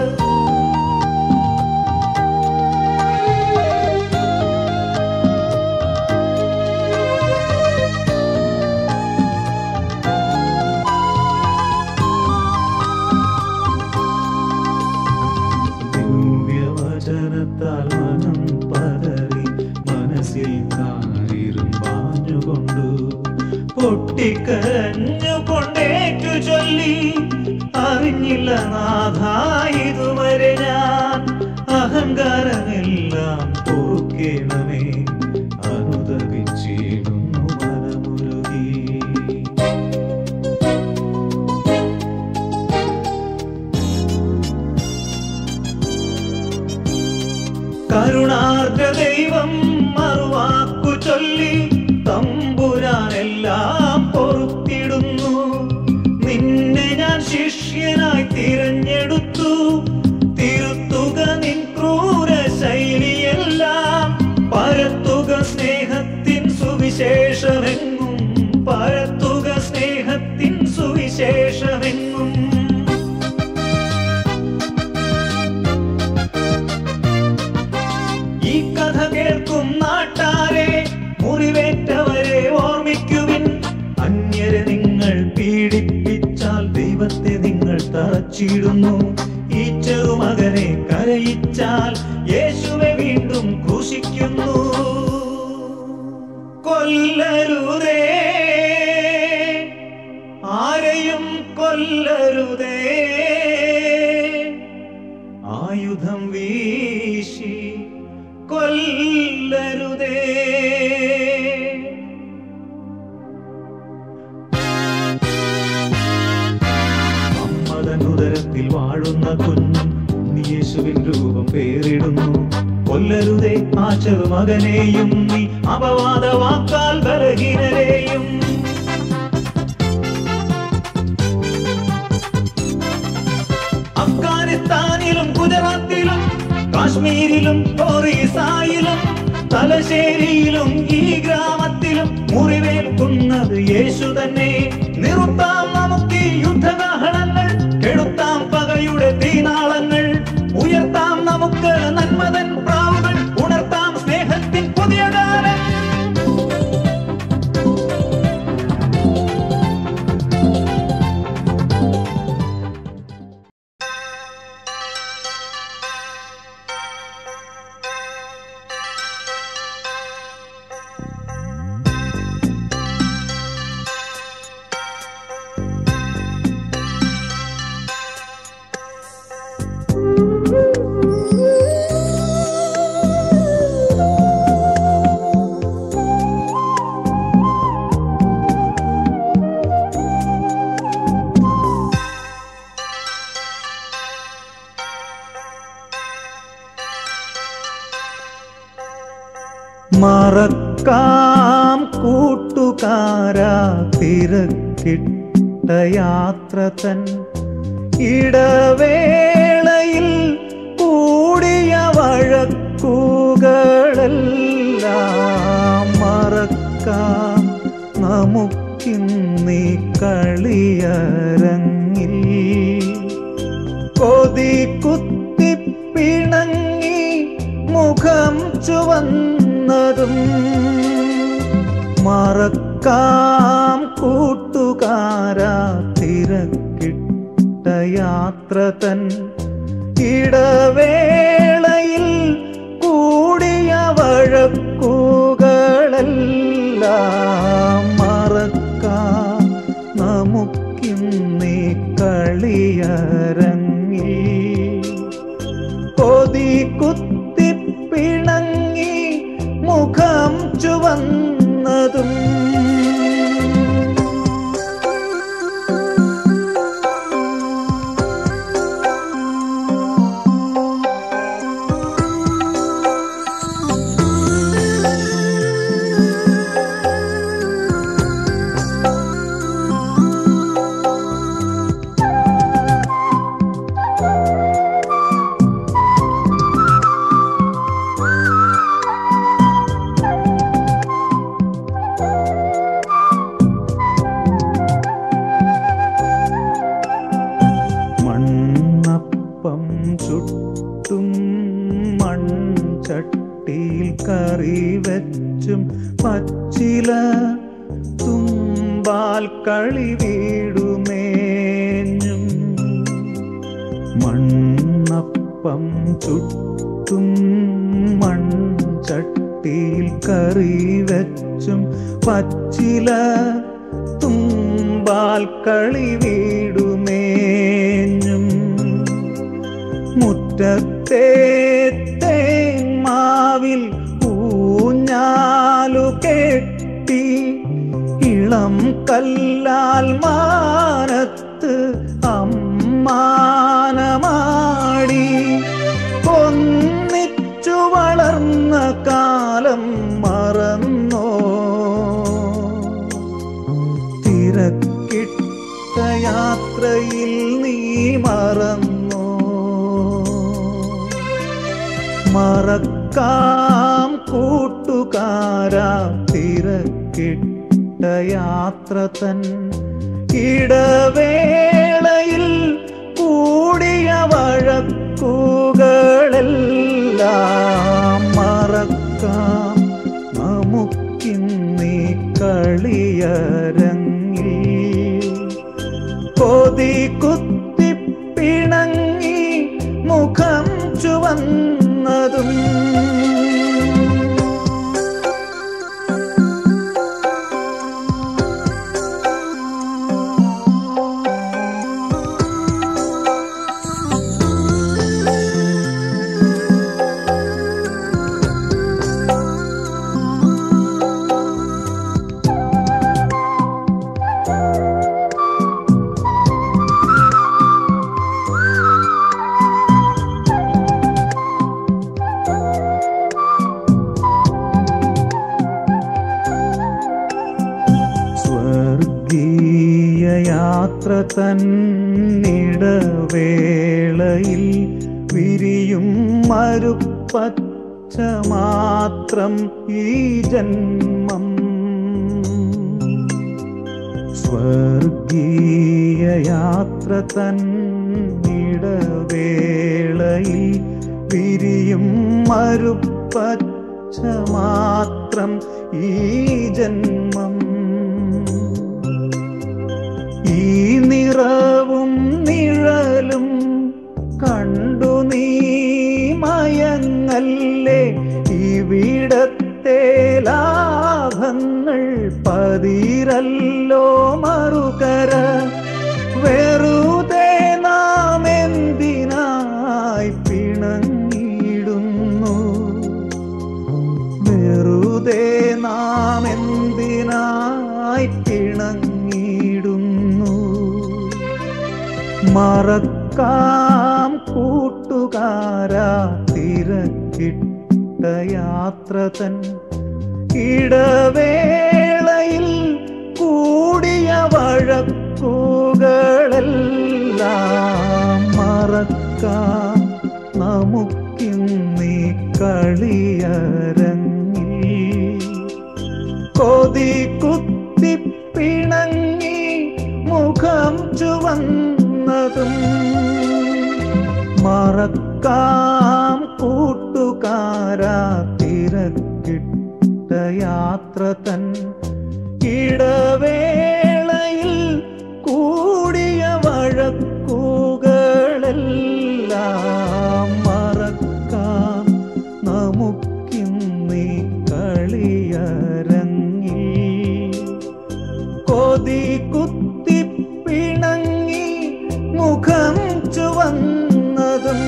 Speaker 4: ദിവ്യവചനത്താൽ മനം പതറി മനസ്സിൽ കാരിരും പാഞ്ഞുകൊണ്ടു പൊട്ടിക്കരഞ്ഞു കൊണ്ടേറ്റു ചൊല്ലി അറിഞ്ഞില്ല നാഥ ഇതുവരെ ഞാൻ അഹങ്കാരമെല്ലാം പൊറുക്കേണമേ അനുദവിച്ചിടുന്നു മനമുരുകി കരുണാർദ്ര ദൈവം മറുവാക്കു ചൊല്ലി തമ്പുരാനെല്ലാം പൊറുത്തിടുന്നു നിന്നെ ഞാൻ ശിഷ്യനായി തിരഞ്ഞെടുത്തു തിരുത്തുക നിൻ ക്രൂര ശൈലിയെല്ലാം പരത്തുക സ്നേഹത്തിൻ സുവിശേഷമെങ്ങും പരത്തുക സ്നേഹത്തിൻ സുവിശേഷമെങ്ങും ഈ കഥ കേൾക്കും നാട്ടാരെ മുറിവേറ്റവരെ ഓർമ്മിക്കുവിൻ അന്യരെ നിങ്ങൾ പീഡിപ്പിച്ചാൽ ദൈവത്തെ നിങ്ങൾ തറച്ചിടുന്നു ഈ ചെറുമകനെ കരയിച്ചാൽ യേശുവെ വീണ്ടും ക്രൂശിക്കുന്നു കൊല്ലരുതേ ആരെയും കൊല്ലരുതേ ആയുധം വീശി കൊല്ലരുതേ അമ്മതനുദരത്തിൽ വാഴുന്ന കുഞ്ഞും യേശുവിൻ രൂപം പേരിടുന്നു കൊല്ലരുതേ ആ ചെറുമകനെയും നീ അപവാദ വാക്കാൽ ബലഹീനരെയും അഫ്ഗാനിസ്ഥാനിലും ഗുജറാത്തിലും കാശ്മീരിലും ഒറീസായിലും തലശ്ശേരിയിലും ഈ ഗ്രാമത്തിലും മുറിവേൽക്കുന്നത് യേശു തന്നെ നിർത്താം നമുക്ക് ഈ യുദ്ധകാഹളങ്ങൾ കെടുത്താം പകയുടെ തീനാളങ്ങൾ ഉയർത്താം നമുക്ക് നന്മതൻ പ്രാവുകൾ ഉണർത്താം സ്നേഹത്തിൻ പുതിയ കാലം മറക്കാം കൂട്ടുകാരാ തിരക്കിട്ട യാത്ര തൻ ഇടവേളയിൽ കൂടിയ വഴക്കുകളെല്ലാം മറക്കാം നമുക്കിന്നീ കളിയരങ്ങിൽ കൊതി കുത്തി പിണങ്ങി മുഖം ചുവന്നതും മറക്കാം കൂട്ടുകാരാ തിരക്കിട്ട യാത്ര തൻ ഇടവേളയിൽ കൂടിയ വഴക്കുകളെല്ലാം മറക്കാം നമുക്കിന്നീ കളിയരങ്ങിൽ കൊതി കുത്തി പിണങ്ങി മുഖം ചുവന്നതും
Speaker 1: ചട്ടിയിൽ കറി വെച്ചും പച്ചില തുമ്പാൽ കളി വീടുമേഞ്ഞും മണ്ണപ്പം ചുട്ടും മൺചട്ടിയിൽ കറി വെച്ചും പച്ചില തുമ്പാൽ കളി വീടുമേഞ്ഞും മുറ്റത്തെ തേന്മാവിൽ ഊഞ്ഞാലു കെട്ടി ഇളം കല്ലാൽ മാനത്ത് അമ്മാനമാടി ഒന്നിച്ചു വളർന്ന കാലം മറന്നോ തിരക്കിട്ട യാത്രയിൽ നീ മറന്നോ മറക്കാം കൂട്ടുകാരാ തിരക്കിട്ട യാത്ര തൻ ഇടവേളയിൽ കൂടിയ വഴക്കുകളെല്ലാം മറക്കാം നമുക്കിന്നീ കളിയരങ്ങിൽ കൊതി കുത്തി പിണങ്ങി മുഖം ചുവന്നതും സ്വർഗീയ യാത്ര തന്നിടവേളയിൽ വിരിയും മരുപ്പച്ച മാത്രം ഈ ജന്മം സ്വർഗീയ യാത്ര തന്നിടവേളയിൽ വിരിയും മരുപ്പച്ച മാത്രം ഈ ജന്മം ഈ നിറവും നിഴലും കണ്ടു നീ മയങ്ങല്ലേ ഇവിടത്തെ ലാഭങ്ങൾ പതിരല്ലോ മറുകര വെറുതെ നാം എന്തിനായി പിണങ്ങിയിടുന്നു വെറുതെ നാം എന്തിനായി പിണങ്ങിയിടുന്നു മറക്കാം കൂട്ടുകാരാ തിരക്കിട്ട യാത്ര തൻ ഇടവേളയിൽ കൂടിയ വഴക്കുകളെല്ലാം മറക്കാം നമുക്കിന്നീ കളിയരങ്ങിൽ കൊതി കുത്തി പിണങ്ങി മുഖം ചുവന്നതും മറക്കാം കൂട്ടുകാരാ തിരക്കിട്ട യാത്ര തൻ ഇടവേളയിൽ കൂടിയ വഴക്കുകളെല്ലാം മറക്കാം നമുക്കിന്നീ കളിയരങ്ങിൽ കൊതി കുത്തി പിണങ്ങി മുഖം ചുവന്നതും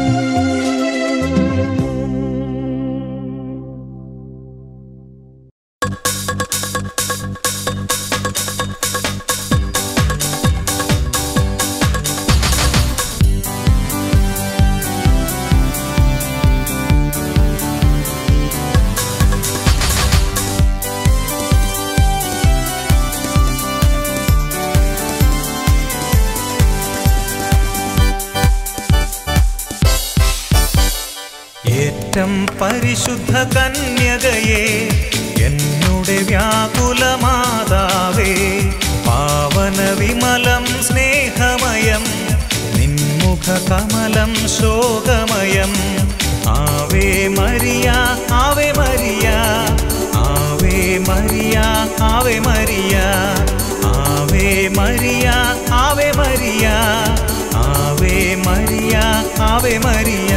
Speaker 1: ഏറ്റം പരിശുദ്ധ കന്യകയെ എന്നുടെ വ്യാകുലമാതാവേ പാവന വിമലം സ്നേഹമയം നിൻമുഖ കമലം ശോകമയം ആ Ave Maria Ave Maria Ave Maria Ave Maria Ave Maria Ave Maria Ave Maria Ave Maria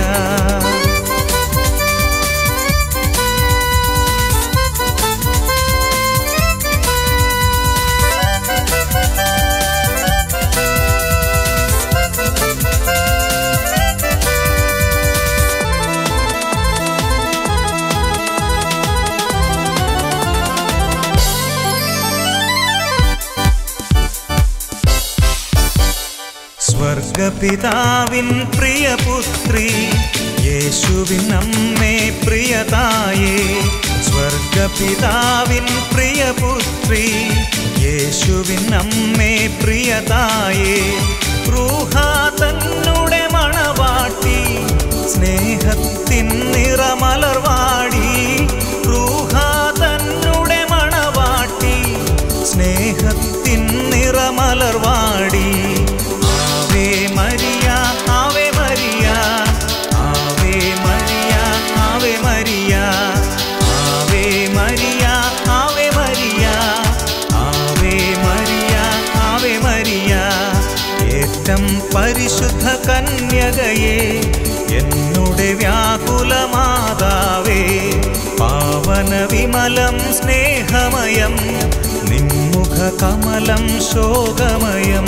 Speaker 1: സ്വർഗപിതാവിൻ പ്രിയപുത്രി യേശുവിൻ അമ്മേ പ്രിയതായേ സ്വർഗപിതാവിൻ പ്രിയപുത്രി യേശുവിൻ അമ്മേ പ്രിയതായേ റൂഹ തന്നുടെ മണവാട്ടി സ്നേഹത്തിൻ നിറമലർവാടി റൂഹ തന്നുടെ മണവാട്ടി സ്നേഹത്തിൻ നിറമലർവാടി Ave Maria Ave Maria Ave Maria Ave Maria Ave Maria Ave Maria Ave Maria Ave Maria ഏറ്റം പരിശുദ്ധ കന്യകയെ എന്നുടെ വ്യാകുലമാതാവേ പാവന വിമലം സ്നേഹമയം നിമ്മുഖ കമലം ശോകമയം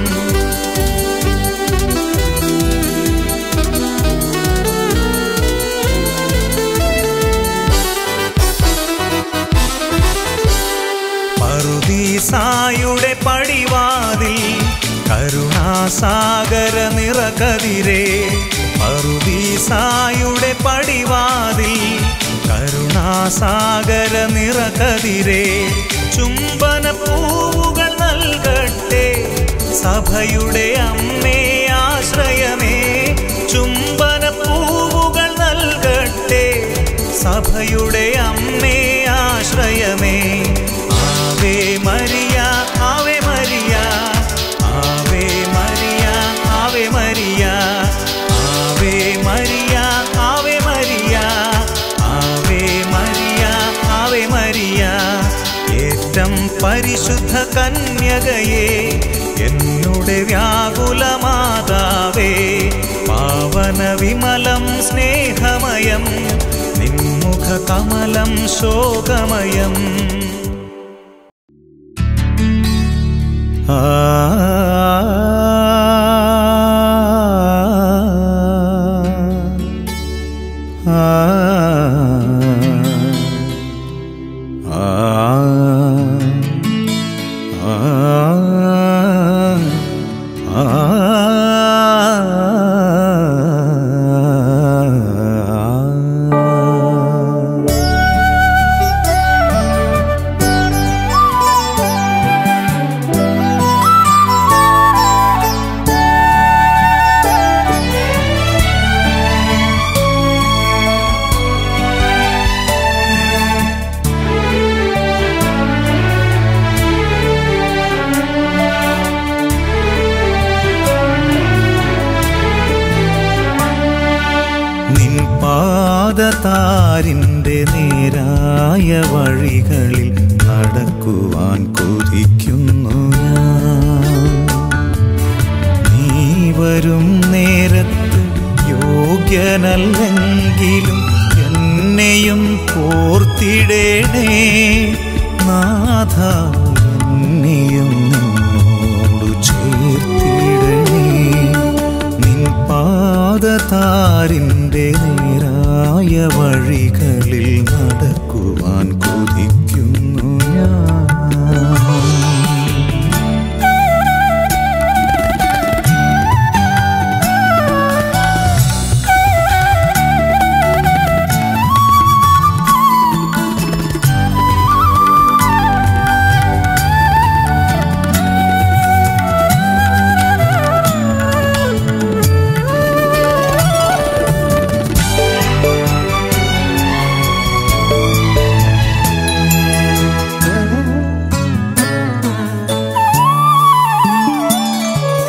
Speaker 1: പറുദീസായുടെ പടിവാതിൽ കരുണാസാഗര നിറകതിരേ പറുദീസായുടെ പടിവാതിൽ കരുണാസാഗര നിറകതിരേ ചുംബന പൂവുകൾ നൽകട്ടെ സഭയുടെ അമ്മേ ആശ്രയമേ ചുംബന പൂവുകൾ നൽകട്ടെ സഭയുടെ അമ്മേ ആശ്രയമേ Ave Maria Ave Maria Ave Maria Ave Maria Ave Maria Ave Maria Ave Maria Ave Maria ഏറ്റം പരിശുദ്ധ കന്യകയെ എന്നുടെ വ്യാകുലമാതാവേ പാവന വിമലം സ്നേഹമയം നിമ്മുഖ കമലം ശോകമയം നിൻ പാദതാരിൻ്റെ നേരായ വഴികളിൽ നടക്കുവാൻ കൊതിക്കുന്നു ഞാൻ നീ വരും നേരത്ത് യോഗ്യനല്ലെങ്കിലും എന്നെയും കോർത്തിടേണേ നാഥ എന്നെയും നിന്നോടു ചേർത്തിടണേ നിൻ പാദതാരിൻ്റെ നേരായ വഴികളിൽ നടക്കുവാൻ കൊതിക്കുന്നു ഞാൻ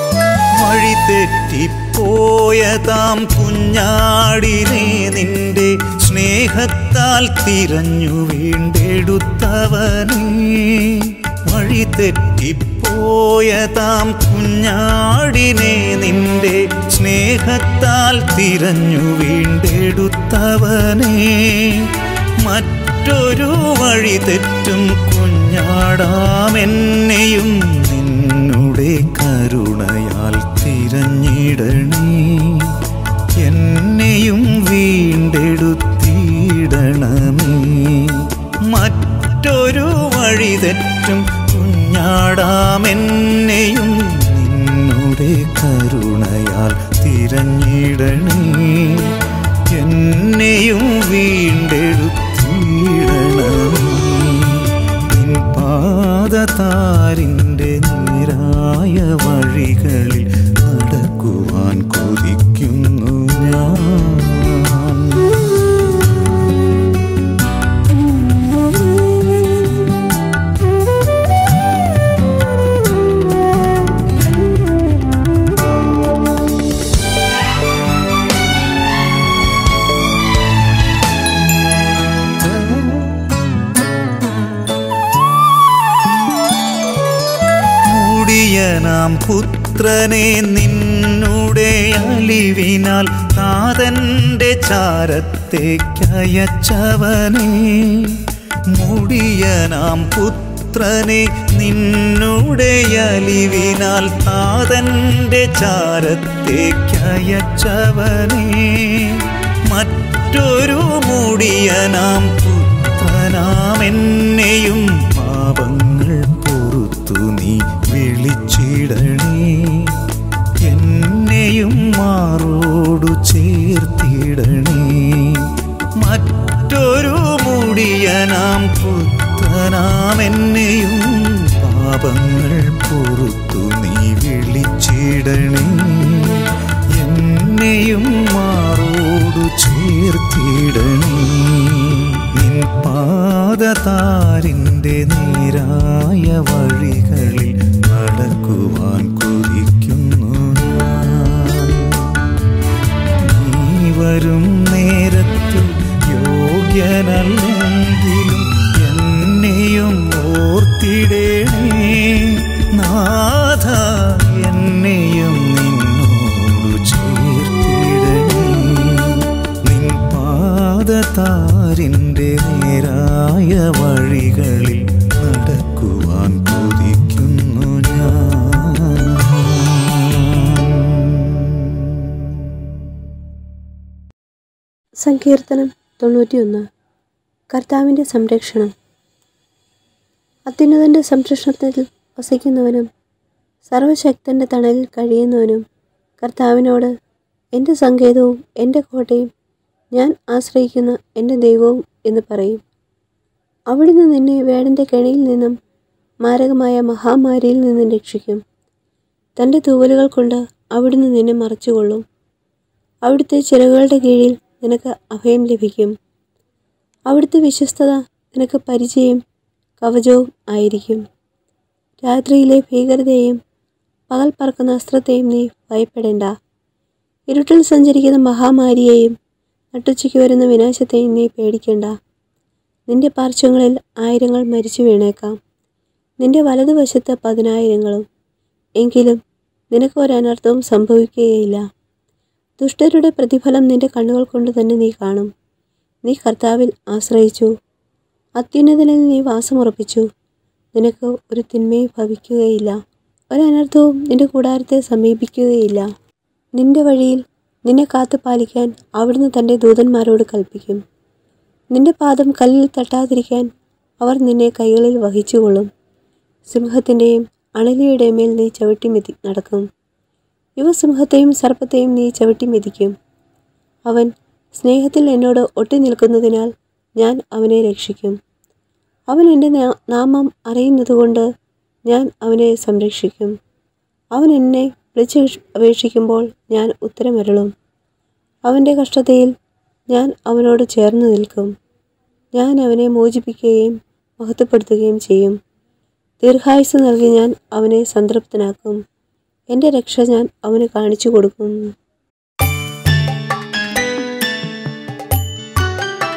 Speaker 1: വഴി തെറ്റിപ്പോയതാം കുഞ്ഞാടിനെ നിന്റെ സ്നേഹത്താൽ തിരഞ്ഞു വീണ്ടെടുത്തവനേ വഴി തെറ്റിപ്പോയതാം കുഞ്ഞാടിനെ നിന്റെ സ്നേഹത്താൽ തിരഞ്ഞു വീണ്ടെടുത്തവനേ മറ്റൊരു വഴി തെറ്റും കുഞ്ഞാടാമെന്നെയും നിന്നുടെ കരുണയാൽ തിരഞ്ഞിടണേ എന്നെയും വീണ്ടെടുത്തിടണമേ മറ്റൊരു വഴി തെറ്റും കുഞ്ഞാടാമെന്നെയും നിന്നുടെ കരുണയാൽ തിരഞ്ഞിടണേ എന്നെയും വീണ്ടെടുത്തിടണമേ നിൻ പാദതാരിൻ്റെ നേരായ വഴികളിൽ നടക്കുവാൻ കൊതിക്കുന്നു ഞാൻ മൂടിയനാം പുത്രനെ നിന്നുടെ അലിവിനാൽ താതന്റെ ചാരത്തേക്കയച്ചവനെ മൂടിയനാം പുത്രനെ നിന്നുടെ അലിവിനാൽ താതന്റെ ചാരത്തേക്കയച്ചവനെ മറ്റൊരു മൂടിയനാം പുത്രനാം എന്നെയും പാപങ്ങൾ പൊറുത്തു നീ വിളിച്ചിടണേ എന്നെയും മാറോടു ചേർത്തിടണേ മറ്റൊരു മുടിയനാം പുത്രനാം എന്നെയും പാപങ്ങൾ പൊറുത്തു നീ വിളിച്ചിടണേ എന്നെയും മാറോടു ചേർത്തിടണേ നിൻ പാദതാരിൻ്റെ നേരായ വഴികളിൽ നടക്കുവാൻ കൊതിക്കുന്നു ഞാൻ നീ വരും നേരത്ത് യോഗ്യനല്ലെങ്കിലും എന്നെയും ഓർത്തിടേണേ നാഥ എന്നെയും നിന്നോടു ചേർത്തിടണേ നിൻ പാദതാരിൻ്റെ നേരായ വഴികളിൽ നടക്കുവാൻ കൊതിക്കുന്നു ഞാൻ
Speaker 2: സങ്കീർത്തനം തൊണ്ണൂറ്റിയൊന്ന് കർത്താവിൻ്റെ സംരക്ഷണം അത്യുന്നതൻ്റെ സംരക്ഷണത്തിൽ വസിക്കുന്നവനും സർവശക്തൻ്റെ തണലിൽ കഴിയുന്നവനും കർത്താവിനോട് എൻ്റെ സങ്കേതവും എൻ്റെ കോട്ടയും ഞാൻ ആശ്രയിക്കുന്ന എൻ്റെ ദൈവവും എന്ന് പറയും അവിടുന്ന് നിന്നെ വേടൻ്റെ കെണിയിൽ നിന്നും മാരകമായ മഹാമാരിയിൽ നിന്നും രക്ഷിക്കും തൻ്റെ തൂവലുകൾ കൊണ്ട് അവിടുന്ന് നിന്നെ മറച്ചുകൊള്ളും അവിടുത്തെ ചിറകുകളുടെ കീഴിൽ നിനക്ക് അഭയം ലഭിക്കും അവിടുത്തെ വിശ്വസ്തത നിനക്ക് പരിചയം കവചവും ആയിരിക്കും രാത്രിയിലെ ഭീകരതയെയും പകൽ പറക്കുന്ന അസ്ത്രത്തെയും നീ ഭയപ്പെടേണ്ട ഇരുട്ടിൽ സഞ്ചരിക്കുന്ന മഹാമാരിയെയും നട്ടുച്ചയ്ക്ക് വരുന്ന വിനാശത്തെയും നീ പേടിക്കേണ്ട നിന്റെ പാർശ്വങ്ങളിൽ ആയിരങ്ങൾ മരിച്ചു വീണേക്കാം നിന്റെ വലതുവശത്ത് പതിനായിരങ്ങളും എങ്കിലും നിനക്ക് ഒരനർത്ഥവും സംഭവിക്കുകയില്ല ദുഷ്ടരുടെ പ്രതിഫലം നിന്റെ കണ്ണുകൾ കൊണ്ട് തന്നെ നീ കാണും നീ കർത്താവിൽ ആശ്രയിച്ചു അത്യുന്നതനിൽ നീ വാസമുറപ്പിച്ചു നിനക്ക് ഒരു തിന്മയും ഭവിക്കുകയില്ല ഒരനർത്ഥവും നിന്റെ കൂടാരത്തെ സമീപിക്കുകയില്ല നിന്റെ വഴിയിൽ നിന്നെ കാത്തു പാലിക്കാൻ അവിടുന്ന് തൻ്റെ ദൂതന്മാരോട് കൽപ്പിക്കും നിന്റെ പാദം കല്ലിൽ തട്ടാതിരിക്കാൻ അവർ നിന്നെ കൈകളിൽ വഹിച്ചുകൊള്ളും സിംഹത്തിൻ്റെയും അണലിയുടെയും മേൽ നീ ചവിട്ടി മെതി നടക്കും യുവസിംഹത്തെയും സർപ്പത്തെയും നീ ചവിട്ടി മെതിക്കും അവൻ സ്നേഹത്തിൽ എന്നോട് ഒട്ടി നിൽക്കുന്നതിനാൽ ഞാൻ അവനെ രക്ഷിക്കും അവൻ എൻ്റെ നാ- നാമം അറിയുന്നതുകൊണ്ട് ഞാൻ അവനെ സംരക്ഷിക്കും അവൻ എന്നെ വിളിച്ച് അപേക്ഷിക്കുമ്പോൾ ഞാൻ ഉത്തരമരുളും അവൻ്റെ കഷ്ടതയിൽ ഞാൻ അവനോട് ചേർന്ന് നിൽക്കും ഞാൻ അവനെ മോചിപ്പിക്കുകയും മഹത്വപ്പെടുത്തുകയും ചെയ്യും ദീർഘായുസ് നൽകി ഞാൻ അവനെ സംതൃപ്തനാക്കും എൻ്റെ രക്ഷ ഞാൻ അവന് കാണിച്ചു കൊടുക്കും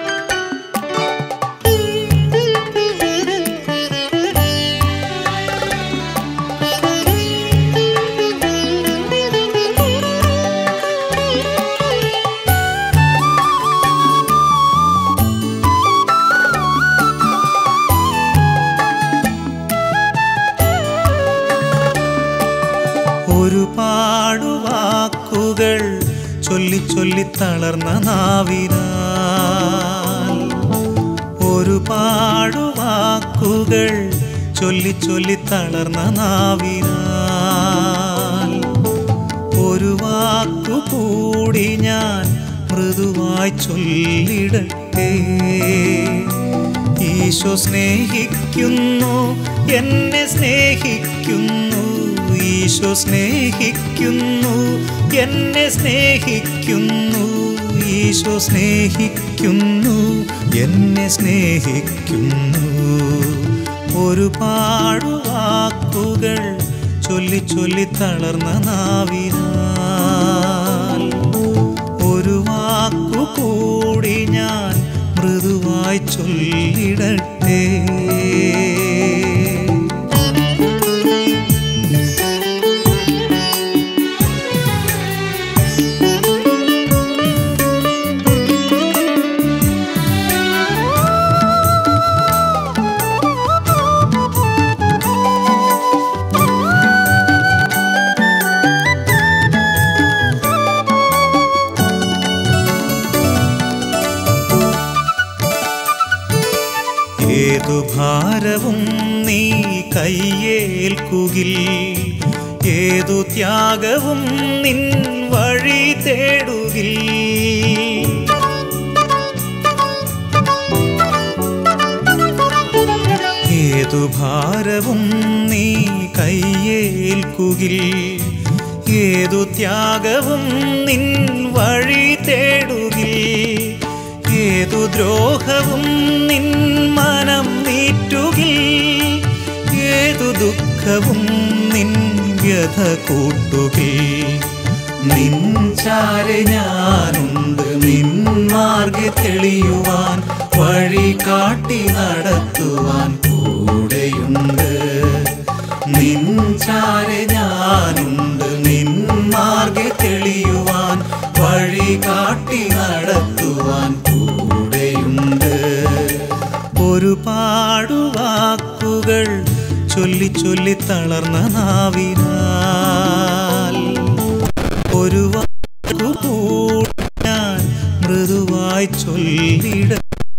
Speaker 1: ചൊല്ലി തളർന്ന നാവിനാൽ ഒരുപാട് വാക്കുകൾ ചൊല്ലി ചൊല്ലി തളർന്ന നാവിനാൽ ഒരു വാക്കു കൂടി ഞാൻ മൃദുവായി ചൊല്ലിടട്ടെ ഈശോ സ്നേഹിക്കുന്നു എന്നെ സ്നേഹിക്കുന്നു ഈശോ സ്നേഹിക്കുന്നു എന്നെ സ്നേഹിക്കുന്നു ഈശോ സ്നേഹിക്കുന്നു എന്നെ സ്നേഹിക്കുന്നു ഒരുപാട് വാക്കുകൾ ചൊല്ലി ചൊല്ലി തളർന്ന നാവിനാൽ ഒരു വാക്കു കൂടി ഞാൻ മൃദുവായി ചൊല്ലിടട്ടെ ഏതു ഭാരവും നീ കയ്യേൽക്കുകിൽ ഏതു ത്യാഗവും നിൻ വഴി തേടുകിൽ ഏതു ഭാരവും നീ കയ്യേൽക്കുകിൽ ഏതു ത്യാഗവും നിൻ വഴി തേടുകിൽ ഏതു ദ്രോഹവും നിൻ മനം നീറ്റുകിൽ ഏതു ദുഃഖവും നിൻ വ്യഥ കൂട്ടുകിൽ നിൻ ചാരെ ഞാനുണ്ട് നിൻ മാർഗ തെളിയുവാൻ വഴി കാട്ടി നടത്തുവാൻ കൂടെയുണ്ട് നിൻ ചാരെ ഞാനുണ്ട് നിൻ മാർഗ തെളിയുവാൻ വഴി കാട്ടി നടത്തുവാൻ കൂടെയുണ്ട് ഒരുപാട് വാക്കുകൾ ചൊല്ലി ചൊല്ലി തളർന്ന നാവിനാൽ ഒരു വാക്കു കൂടി ഞാൻ മൃദുവായി ചൊല്ലിട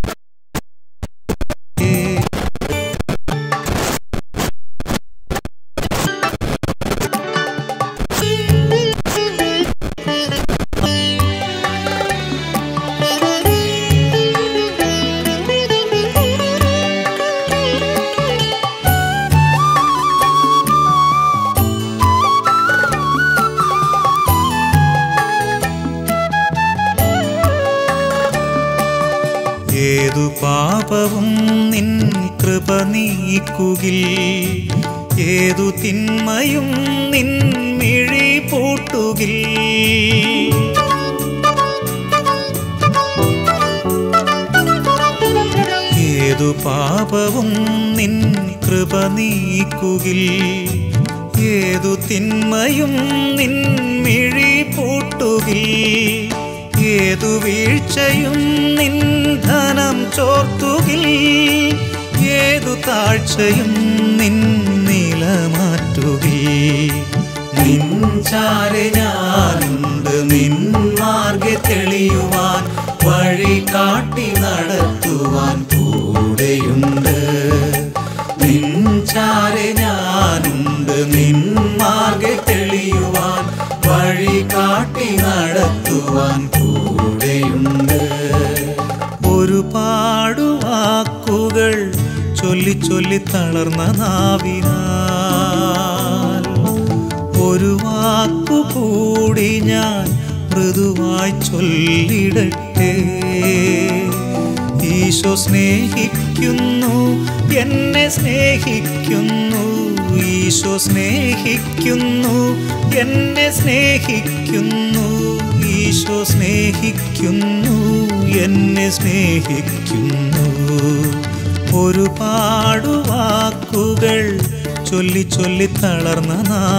Speaker 1: ഏതു പാപവും നിൻ കൃപ നീക്കുകിൽ ഏതു തിന്മയും നിൻ മിഴി പൂട്ടുകിൽ ഏതു പാപവും നിൻ കൃപ നീക്കുകിൽ ഏതു തിന്മയും നിൻ മിഴി പൂട്ടുകിൽ ഏതു വീഴ്ചയും നിൻ ധനം ചോർത്തുകിൽ ഏതു താഴ്ചയും നിൻ നില മാറ്റുകിൽ നിൻ ചാരെ ഞാനുണ്ട് നിൻ മാർഗ തെളിയുവാൻ വഴി കാട്ടി നടത്തുവാൻ കൂടെയുണ്ട് നിൻ ചാരെ ഞാനുണ്ട് നിൻ മാർഗ തെളിയുവാൻ വഴി കാട്ടി നടത്തുവാൻ കൂടെയുണ്ട് ഒരുപാട് വാക്കുകൾ ചൊല്ലി ചൊല്ലി തളർന്ന നാവിനാൽ ഒരു വാക്കു കൂടി ഞാൻ മൃദുവായി ചൊല്ലിടട്ടെ ഈശോ സ്നേഹിക്കുന്നു എന്നെ സ്നേഹിക്കുന്നു ഈശോ സ്നേഹിക്കുന്നു എന്നെ സ്നേഹിക്കുന്നു ഈശോ സ്നേഹിക്കുന്നു എന്നെ സ്നേഹിക്കുന്നു ഒരുപാട് വാക്കുകൾ ചൊല്ലി ചൊല്ലി തളർന്ന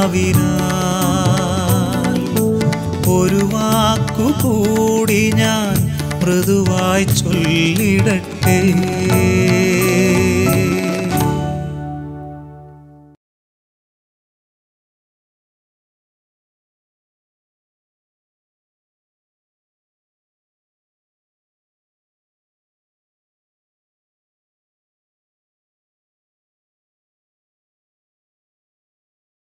Speaker 1: നാവിനാൽ ഒരു വാക്കു കൂടി ഞാൻ മൃദുവായി ചൊല്ലിടട്ടെ